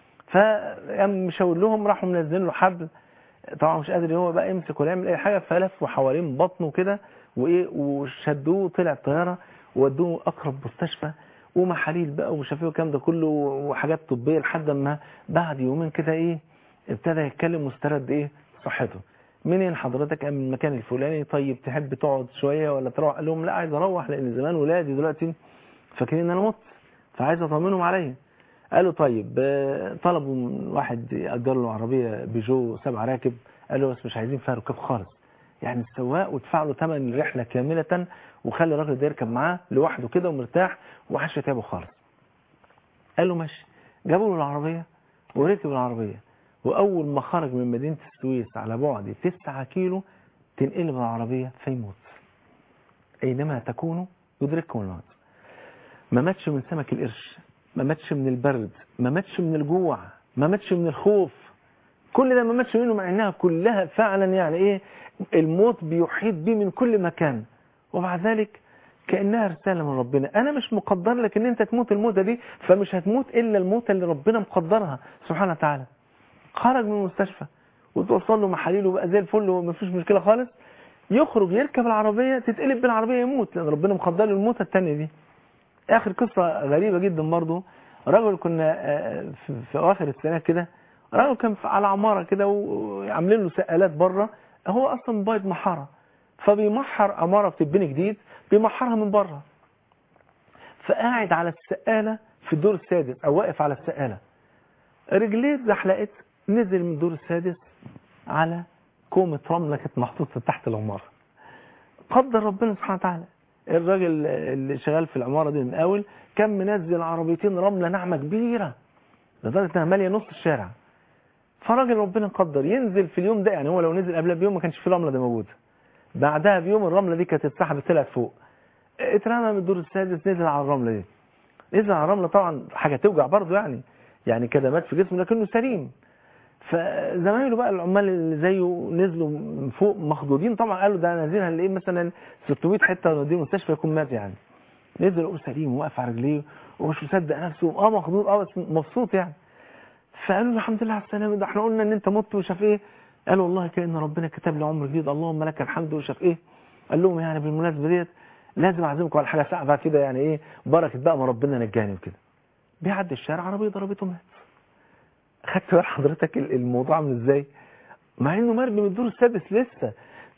فقام مشاور لهم راحوا منزلين له حبل طبعا مش قادر هو بقى يمسك ولا يعمل اي حاجه فلفوا حوالين بطنه كده وايه وشدوه طلع الطياره وودوه اقرب مستشفى ومحاليل بقى ومش عارف ايه والكلام ده كله وحاجات طبيه لحد ما بعد يومين كده ايه ابتدى يتكلم واسترد ايه صحته منين حضرتك قام من المكان الفلاني طيب تحب تقعد شويه ولا تروح قال لهم لا عايز اروح لان زمان ولادي دلوقتي فاكرين ان انا مت فعايز اطمنهم عليا قالوا طيب آه، طلبوا من واحد يأجر له عربية بيجو سبع راكب قالوا بس مش عايزين فيها ركاب خالص يعني السواق وادفع له ثمن الرحلة كاملة وخلي الراجل ده يركب معاه لوحده كده ومرتاح ومحدش يتعبه خالص قال له ماشي جابوا له العربية وركب العربية وأول ما خرج من مدينة السويس على بعد 9 كيلو تنقلب العربية فيموت أينما تكونوا يدرككم الموت ما ماتش من سمك القرش ما ماتش من البرد ما ماتش من الجوع ما ماتش من الخوف كل ده ما ماتش منه مع انها كلها فعلا يعني ايه الموت بيحيط بيه من كل مكان ومع ذلك كانها رساله من ربنا انا مش مقدر لك ان انت تموت الموتة دي فمش هتموت الا الموتة اللي ربنا مقدرها سبحانه وتعالى خرج من المستشفى وتوصل له محاليله بقى زي الفل ومفيش مشكله خالص يخرج يركب العربيه تتقلب بالعربيه يموت لان ربنا مقدر له الموتة الثانيه دي اخر قصة غريبة جدا برضو رجل كنا آه، في في اواخر السنة كده رجل كان في- على عمارة كده وعاملين له سقالات بره هو اصلا بايض محارة فبيمحر عمارة بتتبني جديد بيمحرها من بره فقاعد على السقالة في الدور السادس او واقف على السقالة رجليه اتزحلقت نزل من الدور السادس على كومة رملة كانت محطوطة تحت العمارة قدر ربنا سبحانه وتعالى الراجل اللي شغال في العمارة دي المقاول كان منزل عربيتين رملة ناعمة كبيرة لدرجة انها مالية نص الشارع فراجل ربنا قدر ينزل في اليوم ده يعني هو لو نزل قبلها بيوم ما كانش في رملة دي موجودة بعدها بيوم الرملة دي كانت اتسحبت طلعت فوق اترمى من الدور السادس نزل على الرملة دي نزل على الرملة طبعا حاجة توجع برضه يعني يعني كدمات في جسمه لكنه سليم فزمايله بقى العمال اللي زيه نزلوا من فوق مخضوضين طبعا قالوا ده نازلين هنلاقيه مثلا 600 حته ونوديه المستشفى يكون مات يعني نزل لقوه سليم وواقف على رجليه ومش مصدق نفسه اه مخضوض اه بس مبسوط يعني فقالوا له الحمد لله على السلامه ده احنا قلنا ان انت مت وشاف ايه قال والله كان ربنا كتب لي عمر جديد اللهم لك الحمد وشاف ايه قال لهم يعني بالمناسبه ديت لازم اعزمكم على حاجه ساعه كده يعني ايه بركه بقى ما ربنا نجاني وكده بيعدي الشارع عربيه ضربته مات خدت بال حضرتك ال- الموضوع عامل ازاي مع انه مرمي من الدور السادس لسه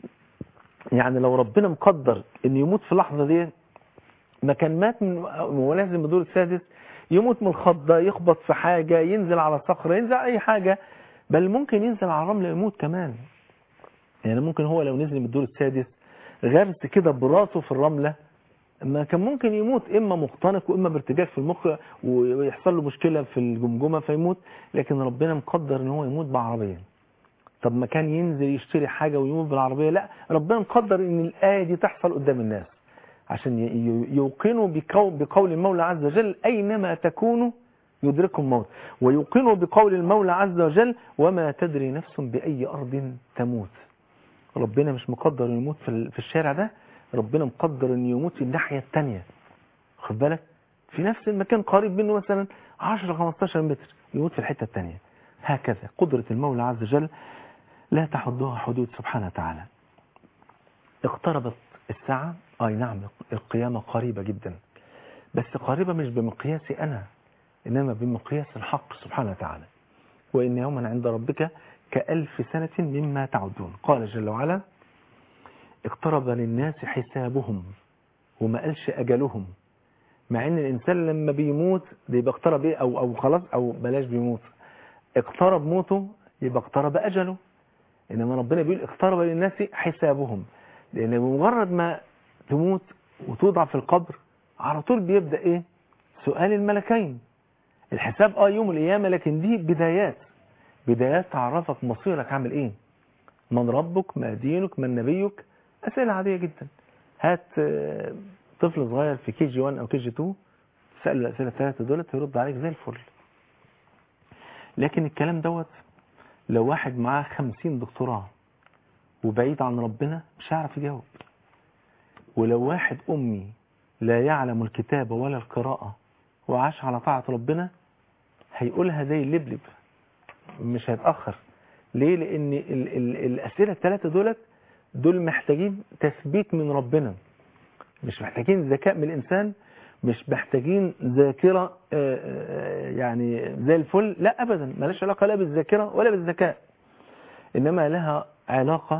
يعني لو ربنا مقدر ان يموت في اللحظه دي ما كان مات من وهو نازل من الدور السادس يموت من الخضه يخبط في حاجه ينزل على صخره ينزل على اي حاجه بل ممكن ينزل على الرمله يموت كمان يعني ممكن هو لو نزل من الدور السادس غرس كده براسه في الرمله ما كان ممكن يموت اما مختنق واما بارتجاج في المخ ويحصل له مشكله في الجمجمه فيموت لكن ربنا مقدر ان هو يموت بعربيه طب ما كان ينزل يشتري حاجه ويموت بالعربيه لا ربنا مقدر ان الايه دي تحصل قدام الناس عشان ي- ي- يوقنوا بقول, بقول المولى عز وجل اينما تكونوا يدرككم الموت ويوقنوا بقول المولى عز وجل وما تدري نفس باي ارض تموت ربنا مش مقدر انه يموت في ال- في الشارع ده ربنا مقدر انه يموت في الناحيه الثانيه خد بالك في نفس المكان قريب منه مثلا 10 15 متر يموت في الحته الثانيه هكذا قدره المولى عز وجل لا تحدها حدود سبحانه وتعالى اقتربت الساعة أي نعم القيامة قريبة جدا بس قريبة مش بمقياسي أنا إنما بمقياس الحق سبحانه وتعالى وإن يوما عند ربك كألف سنة مما تعدون قال جل وعلا اقترب للناس حسابهم وما قالش أجلهم مع ان الانسان لما بيموت بيبقى اقترب ايه او او خلاص او بلاش بيموت اقترب موته يبقى اقترب اجله انما ربنا بيقول اقترب للناس حسابهم لان بمجرد ما تموت وتوضع في القبر على طول بيبدا ايه سؤال الملكين الحساب اه يوم القيامه لكن دي بدايات بدايات تعرفك مصيرك عامل ايه من ربك ما دينك من نبيك اسئله عاديه جدا هات آه، طفل صغير في كي جي 1 او كي جي 2 سأل الأسئلة الثلاثة دولت يرد عليك زي الفل لكن الكلام دوت لو واحد معاه 50 دكتوراه وبعيد عن ربنا مش هيعرف يجاوب ولو واحد أمي لا يعلم الكتابة ولا القراءة وعاش على طاعة ربنا هيقولها زي اللبلب مش هيتأخر ليه لأن ال ال الأسئلة الثلاثة دولت دول محتاجين تثبيت من ربنا مش محتاجين ذكاء من الإنسان مش محتاجين ذاكرة آه، آه، يعني زي الفل لا أبدا ملاش علاقة لا بالذاكرة ولا بالذكاء إنما لها علاقة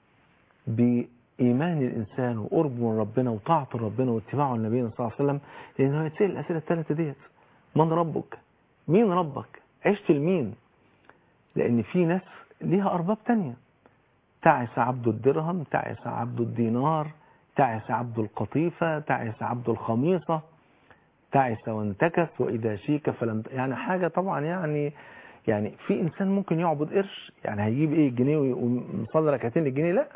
بإيمان الإنسان وقربه من ربنا وطاعة ربنا واتباعه النبي صلى الله عليه وسلم لأنه هيتسأل الأسئلة الثلاثة ديت من ربك مين ربك عشت لمين لأن في ناس ليها أرباب تانية تعس عبد الدرهم تعس عبد الدينار تعس عبد القطيفة تعس عبد الخميصة تعس وانتكس وإذا شيك فلم يعني حاجة طبعا يعني يعني في إنسان ممكن يعبد قرش يعني هيجيب إيه الجنيه ويصلي ركعتين الجنيه لا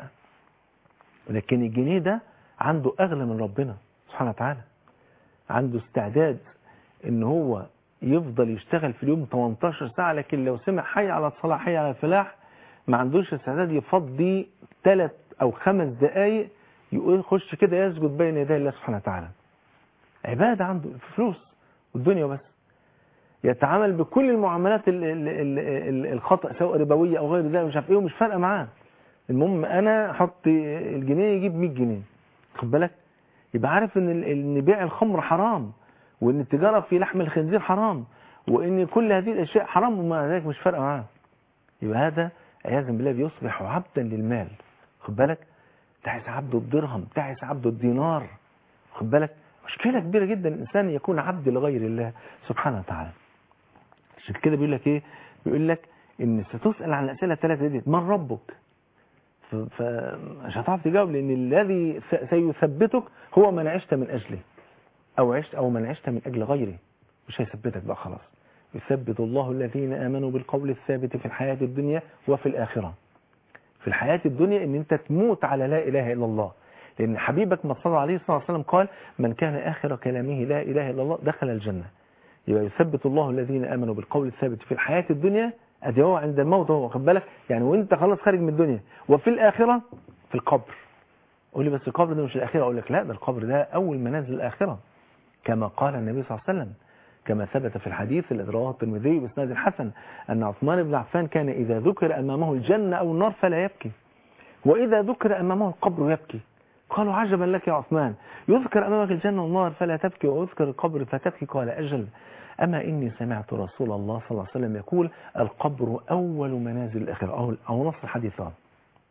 لكن الجنيه ده عنده أغلى من ربنا سبحانه وتعالى عنده استعداد إن هو يفضل يشتغل في اليوم 18 ساعة لكن لو سمع حي على الصلاة حي على الفلاح ما عندوش استعداد يفضي ثلاث أو خمس دقايق يقول خش كده يسجد بين يدي الله سبحانه وتعالى عبادة عنده في فلوس والدنيا بس يتعامل بكل المعاملات ال- ال- ال- ال- الخطأ سواء ربوية أو غير ذلك مش عارف إيه ومش فارقة معاه المهم أنا أحط الجنيه يجيب 100 جنيه خد بالك يبقى عارف إن ال- إن بيع الخمر حرام وإن التجارة في لحم الخنزير حرام وإن كل هذه الأشياء حرام ومع ذلك مش فارقة معاه يبقى هذا عياذا بالله بيصبح عبدا للمال خد بالك تعس عبد الدرهم تعس عبد الدينار خد بالك مشكلة كبيرة جدا الإنسان يكون عبد لغير الله سبحانه وتعالى عشان كده بيقول لك إيه بيقول لك إن ستسأل عن الأسئلة الثلاثة دي من ربك ف- فمش هتعرف تجاوب لأن الذي س- سيثبتك هو من عشت من أجله أو عشت أو من عشت من أجل غيره مش هيثبتك بقى خلاص يثبت الله الذين آمنوا بالقول الثابت في الحياة الدنيا وفي الآخرة في الحياة الدنيا ان انت تموت على لا اله الا الله لان حبيبك ما صلى عليه صلى الله عليه وسلم قال من كان اخر كلامه لا اله الا الله دخل الجنة يبقى يثبت الله الذين امنوا بالقول الثابت في الحياة الدنيا ادي هو عند الموت هو واخد بالك يعني وانت خلاص خارج من الدنيا وفي الاخرة في القبر قول لي بس القبر ده مش الاخرة اقول لك لا ده القبر ده اول منازل الاخرة كما قال النبي صلى الله عليه وسلم كما ثبت في الحديث الذي رواه الترمذي باسناد حسن ان عثمان بن عفان كان اذا ذكر امامه الجنه او النار فلا يبكي واذا ذكر امامه القبر يبكي قالوا عجبا لك يا عثمان يذكر امامك الجنه والنار فلا تبكي ويذكر القبر فتبكي قال اجل اما اني سمعت رسول الله صلى الله عليه وسلم يقول القبر اول منازل الاخره او او نص الحديث آه.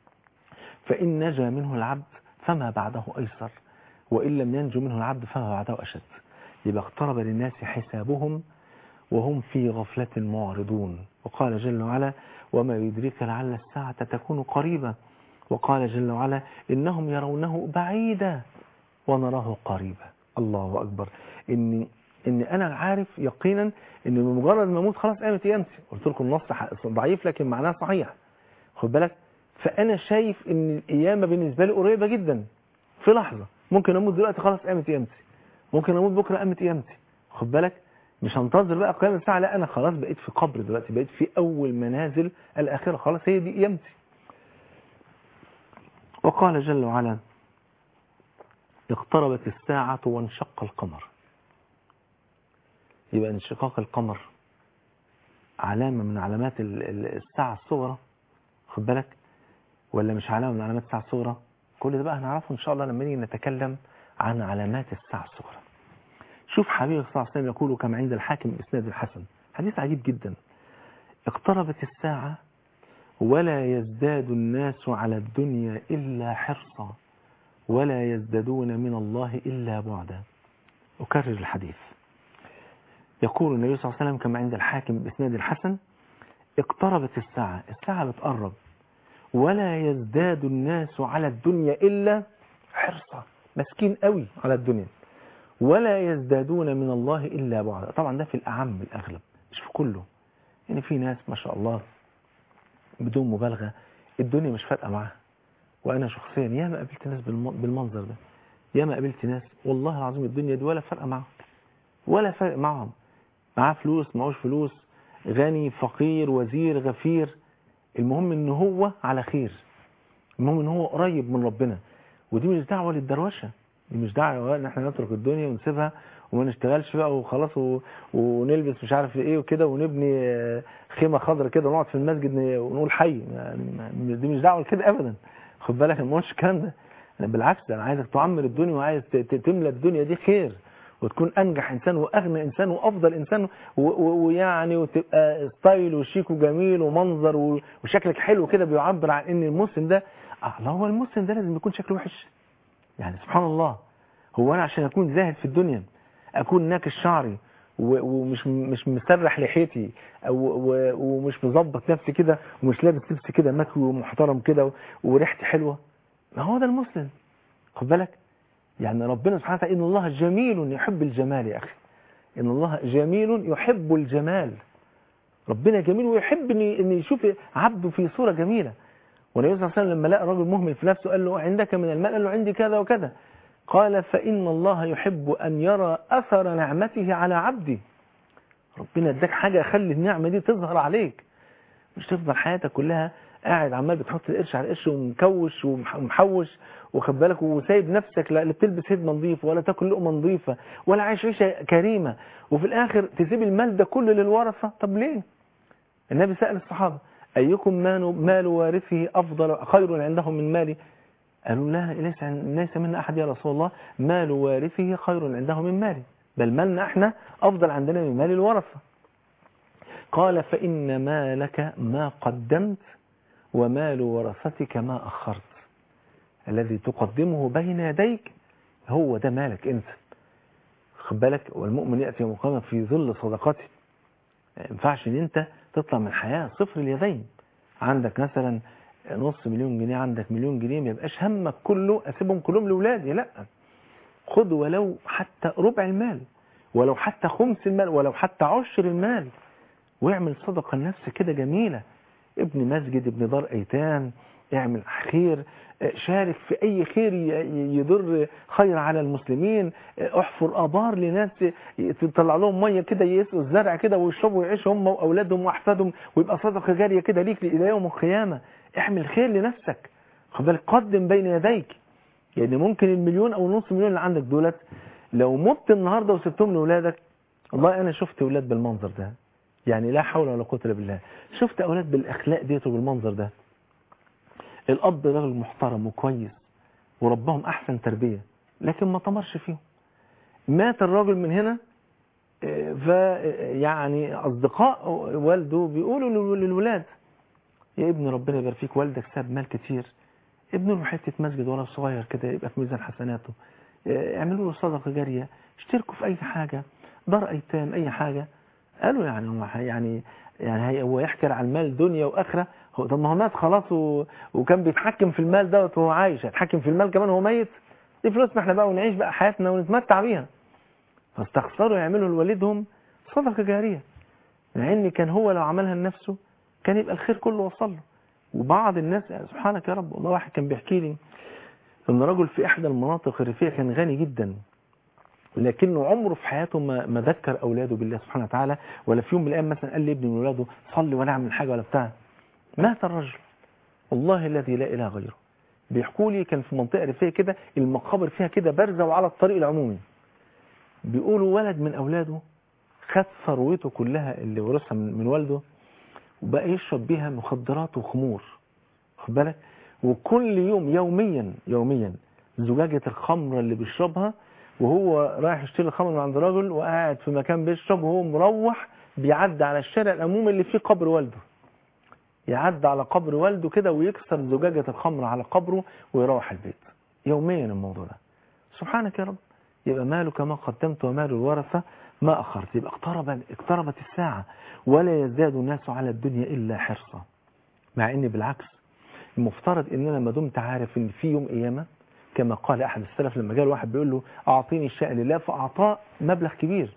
فان نجا منه العبد فما بعده ايسر وان لم ينجو منه العبد فما بعده اشد يبقى اقترب للناس حسابهم وهم في غفلة معرضون وقال جل وعلا وما يدريك لعل الساعة تكون قريبة وقال جل وعلا إنهم يرونه بعيدا ونراه قريبا الله أكبر إن إن أنا عارف يقينا إن بمجرد ما أموت خلاص قامت قيامتي قلت لكم النص ضعيف لكن معناه صحيح خد بالك فأنا شايف إن القيامة بالنسبة لي قريبة جدا في لحظة ممكن أموت دلوقتي خلاص قامت قيامتي ممكن اموت بكره قامت قيامتي خد بالك مش هنتظر بقى قيام الساعه لا انا خلاص بقيت في قبر دلوقتي بقيت في اول منازل الاخره خلاص هي دي قيامتي وقال جل وعلا اقتربت الساعة وانشق القمر يبقى انشقاق القمر علامة من علامات ال- ال- الساعة الصغرى خد بالك ولا مش علامة من علامات الساعة الصغرى كل ده بقى هنعرفه إن شاء الله لما نيجي نتكلم عن علامات الساعة الصغرى شوف حبيبي صلى الله عليه وسلم يقول كما عند الحاكم بإسناد الحسن حديث عجيب جدا اقتربت الساعة ولا يزداد الناس على الدنيا إلا حرصا ولا يزدادون من الله إلا بعدا أكرر الحديث يقول النبي صلى الله عليه وسلم كما عند الحاكم بإسناد الحسن اقتربت الساعة الساعة بتقرب ولا يزداد الناس على الدنيا إلا حرصا مسكين قوي على الدنيا ولا يزدادون من الله إلا بعدا طبعا ده في الأعم الأغلب مش في كله يعني في ناس ما شاء الله بدون مبالغة الدنيا مش فارقة معاها وأنا شخصيا ياما قابلت ناس بالمنظر ده ياما قابلت ناس والله العظيم الدنيا دي ولا فارقة معاهم ولا فارق معهم معاه فلوس معهوش فلوس غني فقير وزير غفير المهم ان هو على خير المهم ان هو قريب من ربنا ودي مش دعوة للدروشة دي مش دعوة ان احنا نترك الدنيا ونسيبها وما نشتغلش بقى وخلاص و... ونلبس مش عارف ايه وكده ونبني خيمة خضراء كده ونقعد في المسجد ونقول حي يعني دي مش دعوة كده ابدا خد بالك ما هوش الكلام ده انا بالعكس انا عايزك تعمر الدنيا وعايز تملى الدنيا دي خير وتكون انجح انسان واغنى انسان وافضل انسان ويعني وتبقى ستايل وشيك وجميل ومنظر وشكلك حلو كده بيعبر عن ان المسلم ده اه لا هو المسلم ده لازم يكون شكله وحش يعني سبحان الله هو انا عشان اكون زاهد في الدنيا اكون ناكش شعري ومش مش مسرح لحيتي ومش مظبط نفسي كده ومش لابس لبس كده مكوي ومحترم كده وريحتي حلوه ما هو ده المسلم خد بالك يعني ربنا سبحانه وتعالى إن الله جميل يحب الجمال يا أخي إن الله جميل يحب الجمال ربنا جميل ويحب أن يشوف عبده في صورة جميلة والنبي صلى الله عليه وسلم لما لقى رجل مهمل في نفسه قال له عندك من المال قال له عندي كذا وكذا قال فإن الله يحب أن يرى أثر نعمته على عبده ربنا اداك حاجة خلي النعمة دي تظهر عليك مش تفضل حياتك كلها قاعد عمال بتحط القرش على القرش ومكوش ومحوش واخد بالك وسايب نفسك لا بتلبس هدمه نظيفه ولا تاكل لقمه نظيفه ولا عايش عيشه كريمه وفي الاخر تسيب المال ده كله للورثه طب ليه النبي سأل الصحابه ايكم مال مال وارثه افضل خير عنده من مالي قالوا لا ليس ليس منا احد يا رسول الله مال وارثه خير عنده من مالي بل مالنا احنا افضل عندنا من مال الورثه قال فان مالك ما قدمت ومال ورثتك ما أخرت الذي تقدمه بين يديك هو ده مالك انت خد بالك والمؤمن يأتي مقاما في ظل صدقته ما ينفعش ان انت تطلع من حياة صفر اليدين عندك مثلا نص مليون جنيه عندك مليون جنيه ما يبقاش همك كله اسيبهم كلهم لاولادي لا خد ولو حتى ربع المال ولو حتى خمس المال ولو حتى عشر المال واعمل صدقة لنفسك كده جميلة ابن مسجد ابن دار ايتام اعمل خير شارك في اي خير يضر خير على المسلمين احفر ابار لناس تطلع لهم ميه كده يسقوا الزرع كده ويشربوا ويعيشوا هم واولادهم واحفادهم ويبقى صدقه جاريه كده ليك الى يوم القيامه اعمل خير لنفسك خد بالك قدم بين يديك يعني ممكن المليون او نص مليون اللي عندك دولت لو مت النهارده وسبتهم لاولادك والله انا شفت اولاد بالمنظر ده يعني لا حول ولا قوه الا بالله شفت اولاد بالاخلاق ديت وبالمنظر ده الاب راجل محترم وكويس وربهم احسن تربيه لكن ما طمرش فيهم مات الراجل من هنا فيعني اصدقاء والده بيقولوا للولاد يا ابني ربنا يبارك فيك والدك ساب مال كتير ابنه له حته مسجد ولا صغير كده يبقى في ميزان حسناته اعملوا له صدقه جاريه اشتركوا في اي حاجه دار ايتام اي حاجه قالوا يعني هو يعني يعني هو يحكر على المال دنيا واخره هو طب ما هو مات خلاص و... وكان بيتحكم في المال دوت وهو عايش هيتحكم في المال كمان وهو ميت دي فلوسنا احنا بقى ونعيش بقى حياتنا ونتمتع بيها فاستخسروا يعملوا لوالدهم صدقه جاريه مع ان كان هو لو عملها لنفسه كان يبقى الخير كله وصل له وبعض الناس يعني سبحانك يا رب والله واحد كان بيحكي لي ان رجل في احدى المناطق الريفيه كان غني جدا لكنه عمره في حياته ما ما ذكر اولاده بالله سبحانه وتعالى ولا في يوم من الايام مثلا قال لابن من اولاده صلي ولا اعمل حاجه ولا بتاع مات الرجل والله الذي لا اله غيره بيحكوا لي كان في منطقه ريفيه كده المقابر فيها كده بارزه وعلى الطريق العمومي بيقولوا ولد من اولاده خد ثروته كلها اللي ورثها من, من والده وبقى يشرب بيها مخدرات وخمور خد بالك وكل يوم يوميا يوميا زجاجة الخمرة اللي بيشربها وهو رايح يشتري الخمر من عند راجل وقاعد في مكان بيشرب وهو مروح بيعدي على الشارع العمومي اللي فيه قبر والده يعدي على قبر والده كده ويكسر زجاجة الخمر على قبره ويروح البيت يوميا الموضوع ده سبحانك يا رب يبقى مالك ما قدمت ومال الورثة ما أخرت يبقى اقترب اقتربت الساعة ولا يزداد الناس على الدنيا إلا حرصا مع ان بالعكس المفترض ان انا ما دمت عارف ان في يوم قيامه كما قال احد السلف لما جاء واحد بيقول له اعطيني الشيء لله فاعطاه مبلغ كبير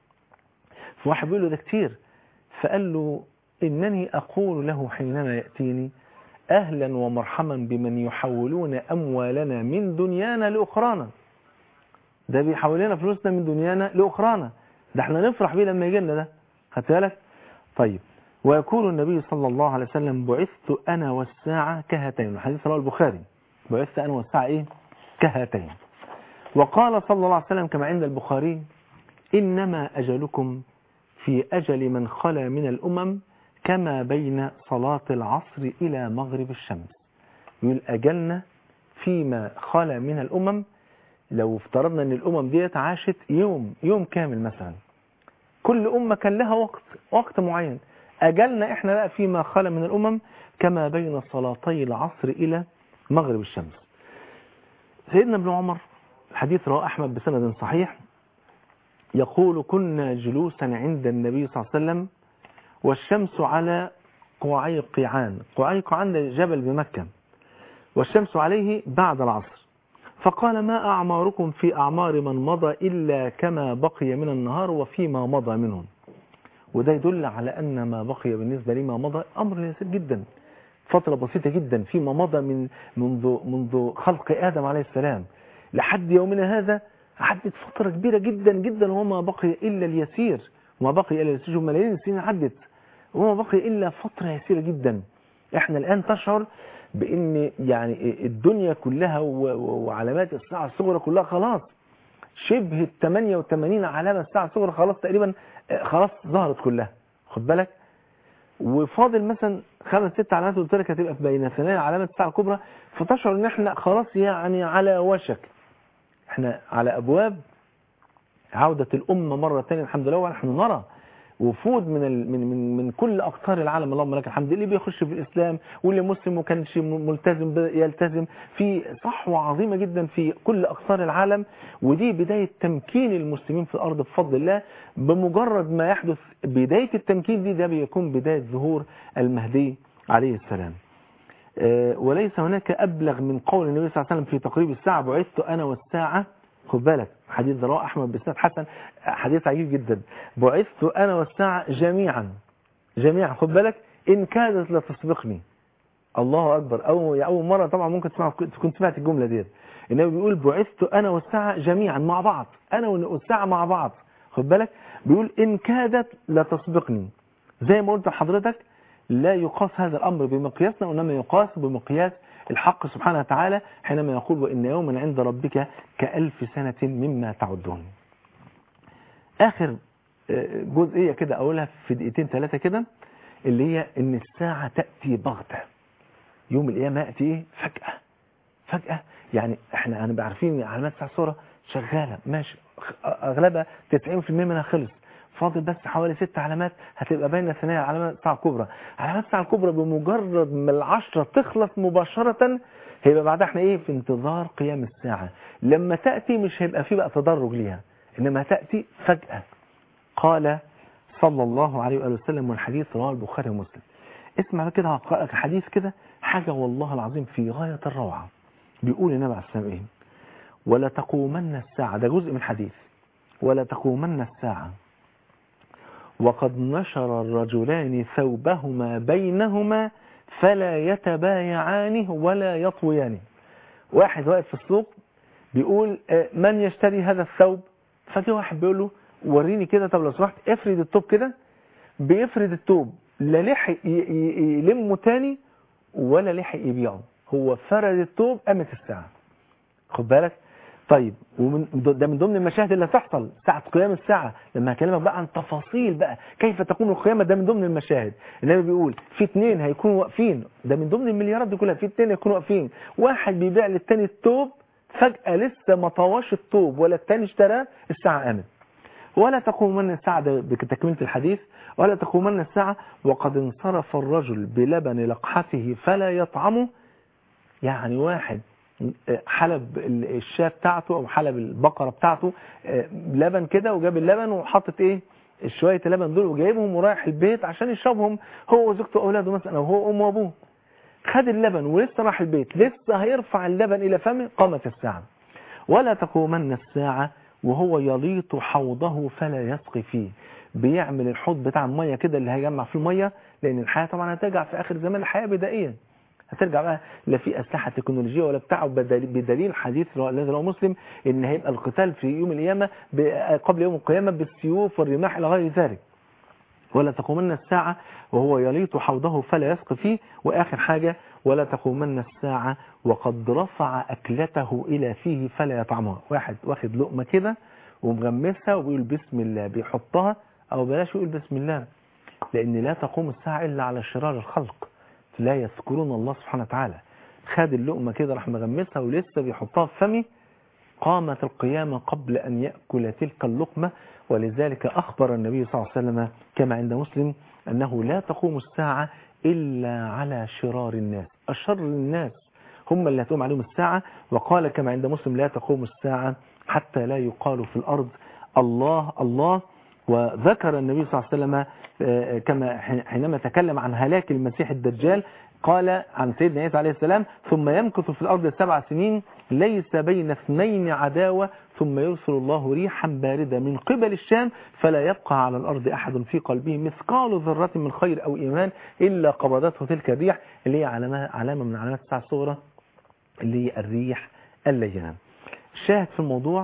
فواحد بيقول له ده كتير فقال له انني اقول له حينما ياتيني اهلا ومرحبا بمن يحولون اموالنا من دنيانا لاخرانا ده بيحول لنا فلوسنا من دنيانا لاخرانا ده احنا نفرح بيه لما يجي لنا ده خدت بالك طيب ويقول النبي صلى الله عليه وسلم بعثت أنا والساعة كهاتين الحديث رواه البخاري بعثت أنا والساعة إيه كهاتين وقال صلى الله عليه وسلم كما عند البخاري إنما أجلكم في أجل من خلا من الأمم كما بين صلاة العصر إلى مغرب الشمس يقول أجلنا فيما خلا من الأمم لو افترضنا أن الأمم ديت عاشت يوم يوم كامل مثلا كل أمة كان لها وقت وقت معين أجلنا إحنا بقى فيما خلا من الأمم كما بين صلاتي العصر إلى مغرب الشمس سيدنا ابن عمر الحديث رواه أحمد بسند صحيح يقول كنا جلوسا عند النبي صلى الله عليه وسلم والشمس على قعي قيعان قعي قيعان ده جبل بمكة والشمس عليه بعد العصر فقال ما أعماركم في أعمار من مضى إلا كما بقي من النهار وفيما مضى منهم وده يدل على أن ما بقي بالنسبة لما مضى أمر يسير جدا فترة بسيطة جدا فيما مضى من منذ منذ خلق آدم عليه السلام لحد يومنا هذا عدت فترة كبيرة جدا جدا وما بقي إلا اليسير وما بقي إلا اليسير ملايين السنين عدت وما بقي إلا فترة يسيرة جدا احنا الآن تشعر بأن يعني الدنيا كلها وعلامات الساعة الصغرى كلها خلاص شبه ال 88 علامة الساعة الصغرى خلاص تقريبا خلاص ظهرت كلها خد بالك وفاضل مثلا خمس ست علامات قلت لك هتبقى بين ثنايا علامة الساعة الكبرى فتشعر ان احنا خلاص يعني على وشك احنا على ابواب عودة الامة مرة ثانيه الحمد لله ونحن نرى وفود من ال... من من من كل اقطار العالم اللهم لك الحمد اللي بيخش في الاسلام واللي مسلم وما كانش ملتزم يلتزم في صحوه عظيمه جدا في كل اقطار العالم ودي بدايه تمكين المسلمين في الارض بفضل الله بمجرد ما يحدث بدايه التمكين دي ده بيكون بدايه ظهور المهدي عليه السلام وليس هناك ابلغ من قول النبي صلى الله عليه وسلم في تقريب الساعه بعثت انا والساعه خد بالك حديث رواه احمد بسند حسن حديث عجيب جدا بعثت انا والساعه جميعا جميعا خد بالك ان كادت لتسبقني الله اكبر اول اول مره طبعا ممكن تسمع تكون سمعت الجمله ديت النبي بيقول بعثت انا والساعه جميعا مع بعض انا والساعه مع بعض خد بالك بيقول ان كادت لتسبقني زي ما قلت لحضرتك لا يقاس هذا الامر بمقياسنا وانما يقاس بمقياس الحق سبحانه وتعالى حينما يقول وإن يوما عند ربك كألف سنة مما تعدون آخر جزئية كده أقولها في دقيقتين ثلاثة كده اللي هي إن الساعة تأتي بغتة يوم القيامة يأتي إيه فجأة فجأة يعني إحنا أنا بعرفين علامات الساعة الصورة شغالة ماشي أغلبها 90% منها خلص فاضل بس حوالي ست علامات هتبقى باينه ثانيه علامات الساعه الكبرى علامات الساعه الكبرى بمجرد ما العشره تخلص مباشره هيبقى بعدها احنا ايه في انتظار قيام الساعه لما تاتي مش هيبقى في بقى تدرج ليها انما تاتي فجاه قال صلى الله عليه واله وسلم والحديث رواه البخاري ومسلم اسمع كده هقرا لك حديث كده حاجه والله العظيم في غايه الروعه بيقول النبي عليه السلام ايه ولا تقومن الساعه ده جزء من حديث ولا تقومن الساعه وقد نشر الرجلان ثوبهما بينهما فلا يتبايعانه ولا يطويانه واحد واقف في السوق بيقول من يشتري هذا الثوب فجاء واحد بيقول له وريني كده طب لو سمحت افرد التوب كده بيفرد التوب لا لحق يلمه تاني ولا لحق يبيعه هو فرد التوب قامت الساعة خد بالك طيب ومن ده من ضمن المشاهد اللي هتحصل ساعة قيام الساعة لما هكلمك بقى عن تفاصيل بقى كيف تكون القيامة ده من ضمن المشاهد النبي بيقول في اثنين هيكونوا واقفين ده من ضمن المليارات دي كلها في اثنين هيكونوا واقفين واحد بيبيع للتاني التوب فجأة لسه ما طواش الطوب ولا التاني اشتراه الساعة قامت ولا تقومن الساعة ده بتكملة الحديث ولا تقومن الساعة وقد انصرف الرجل بلبن لقحته فلا يطعمه يعني واحد حلب الشاة بتاعته او حلب البقرة بتاعته لبن كده وجاب اللبن وحطت ايه شوية اللبن دول وجايبهم ورايح البيت عشان يشربهم هو وزوجته واولاده مثلا او هو امه وابوه خد اللبن ولسه راح البيت لسه هيرفع اللبن الى فمه قامت الساعة ولا تقومن الساعة وهو يليط حوضه فلا يسقي فيه بيعمل الحوض بتاع المية كده اللي هيجمع فيه المية لان الحياة طبعا هترجع في اخر زمان الحياة بدائيا هترجع بقى لا في اسلحه تكنولوجيه ولا بتاع بدليل حديث الذي رواه مسلم ان هيبقى القتال في يوم القيامه قبل يوم القيامه بالسيوف والرماح الى غير ذلك ولا تقومن الساعة وهو يليط حوضه فلا يسقي فيه وآخر حاجة ولا تقومن الساعة وقد رفع أكلته إلى فيه فلا يطعمها واحد واخد لقمة كده ومغمسها وبيقول بسم الله بيحطها أو بلاش يقول بسم الله لأن لا تقوم الساعة إلا على شرار الخلق لا يذكرون الله سبحانه وتعالى خد اللقمة كده راح مغمسها ولسه بيحطها في فمي قامت القيامة قبل أن يأكل تلك اللقمة ولذلك أخبر النبي صلى الله عليه وسلم كما عند مسلم أنه لا تقوم الساعة إلا على شرار الناس أشر الناس هم اللي هتقوم عليهم الساعة وقال كما عند مسلم لا تقوم الساعة حتى لا يقال في الأرض الله الله وذكر النبي صلى الله عليه وسلم كما حينما تكلم عن هلاك المسيح الدجال قال عن سيدنا عيسى عليه السلام ثم يمكث في الأرض سبع سنين ليس بين اثنين عداوة ثم يرسل الله ريحا باردة من قبل الشام فلا يبقى على الأرض أحد في قلبه مثقال ذرة من خير أو إيمان إلا قبضته تلك الريح اللي هي علامة, علامة من علامات الساعة الصغرى اللي هي الريح اللينة الشاهد في الموضوع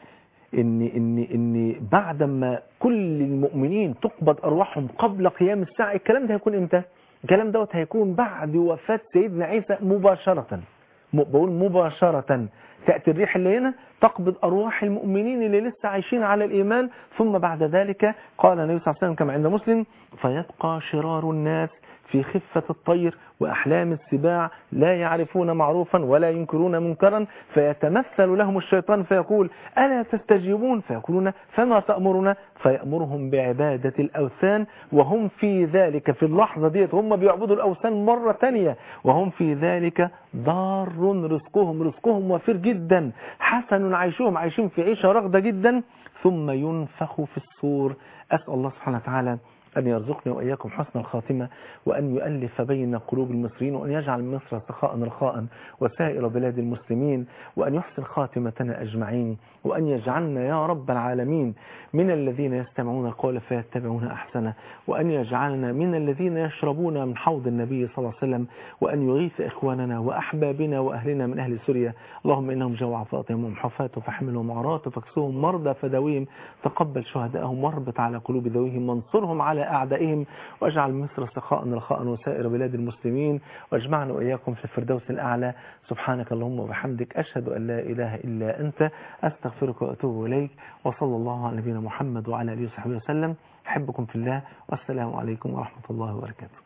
ان ان ان بعد ما كل المؤمنين تقبض ارواحهم قبل قيام الساعه الكلام ده هيكون امتى الكلام دوت هيكون بعد وفاه سيدنا عيسى مباشره بقول مباشره تاتي الريح اللي هنا تقبض ارواح المؤمنين اللي لسه عايشين على الايمان ثم بعد ذلك قال النبي صلى الله عليه وسلم كما عند مسلم فيبقى شرار الناس في خفة الطير وأحلام السباع لا يعرفون معروفا ولا ينكرون منكرا فيتمثل لهم الشيطان فيقول ألا تستجيبون فيقولون فما تأمرنا فيأمرهم بعبادة الأوثان وهم في ذلك في اللحظة ديت هم بيعبدوا الأوثان مرة تانية وهم في ذلك ضار رزقهم رزقهم وفير جدا حسن عيشهم عايشين في عيشة رغدة جدا ثم ينفخ في الصور أسأل الله سبحانه وتعالى أن يرزقنا وإياكم حسن الخاتمة وأن يؤلف بين قلوب المصريين وأن يجعل مصر سخاء رخاء وسائر بلاد المسلمين وأن يحسن خاتمتنا أجمعين وأن يجعلنا يا رب العالمين من الذين يستمعون القول فيتبعون أحسنه وأن يجعلنا من الذين يشربون من حوض النبي صلى الله عليه وسلم وأن يغيث إخواننا وأحبابنا وأهلنا من أهل سوريا اللهم إنهم جوع فاطمهم ومحفاة فحملهم عراة فاكسوهم مرضى فداويهم تقبل شهدائهم واربط على قلوب ذويهم وانصرهم على أعدائهم واجعل مصر سخاء رخاء وسائر بلاد المسلمين واجمعنا وإياكم في الفردوس الأعلى سبحانك اللهم وبحمدك أشهد أن لا إله إلا أنت أستغفرك وأتوب إليك وصلى الله على نبينا محمد وعلى آله وصحبه وسلم أحبكم في الله والسلام عليكم ورحمة الله وبركاته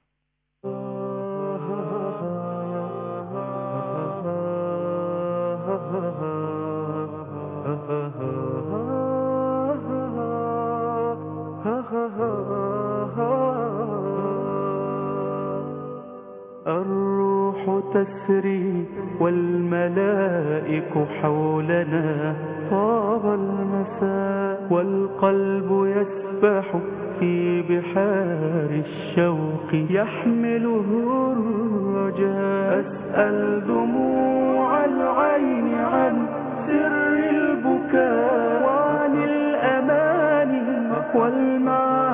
الروح تسري والملائك حولنا طاب المساء والقلب يسبح في بحار الشوق يحمله الرجاء أسأل دموع العين عن سر البكاء وعن الأمان والمعاني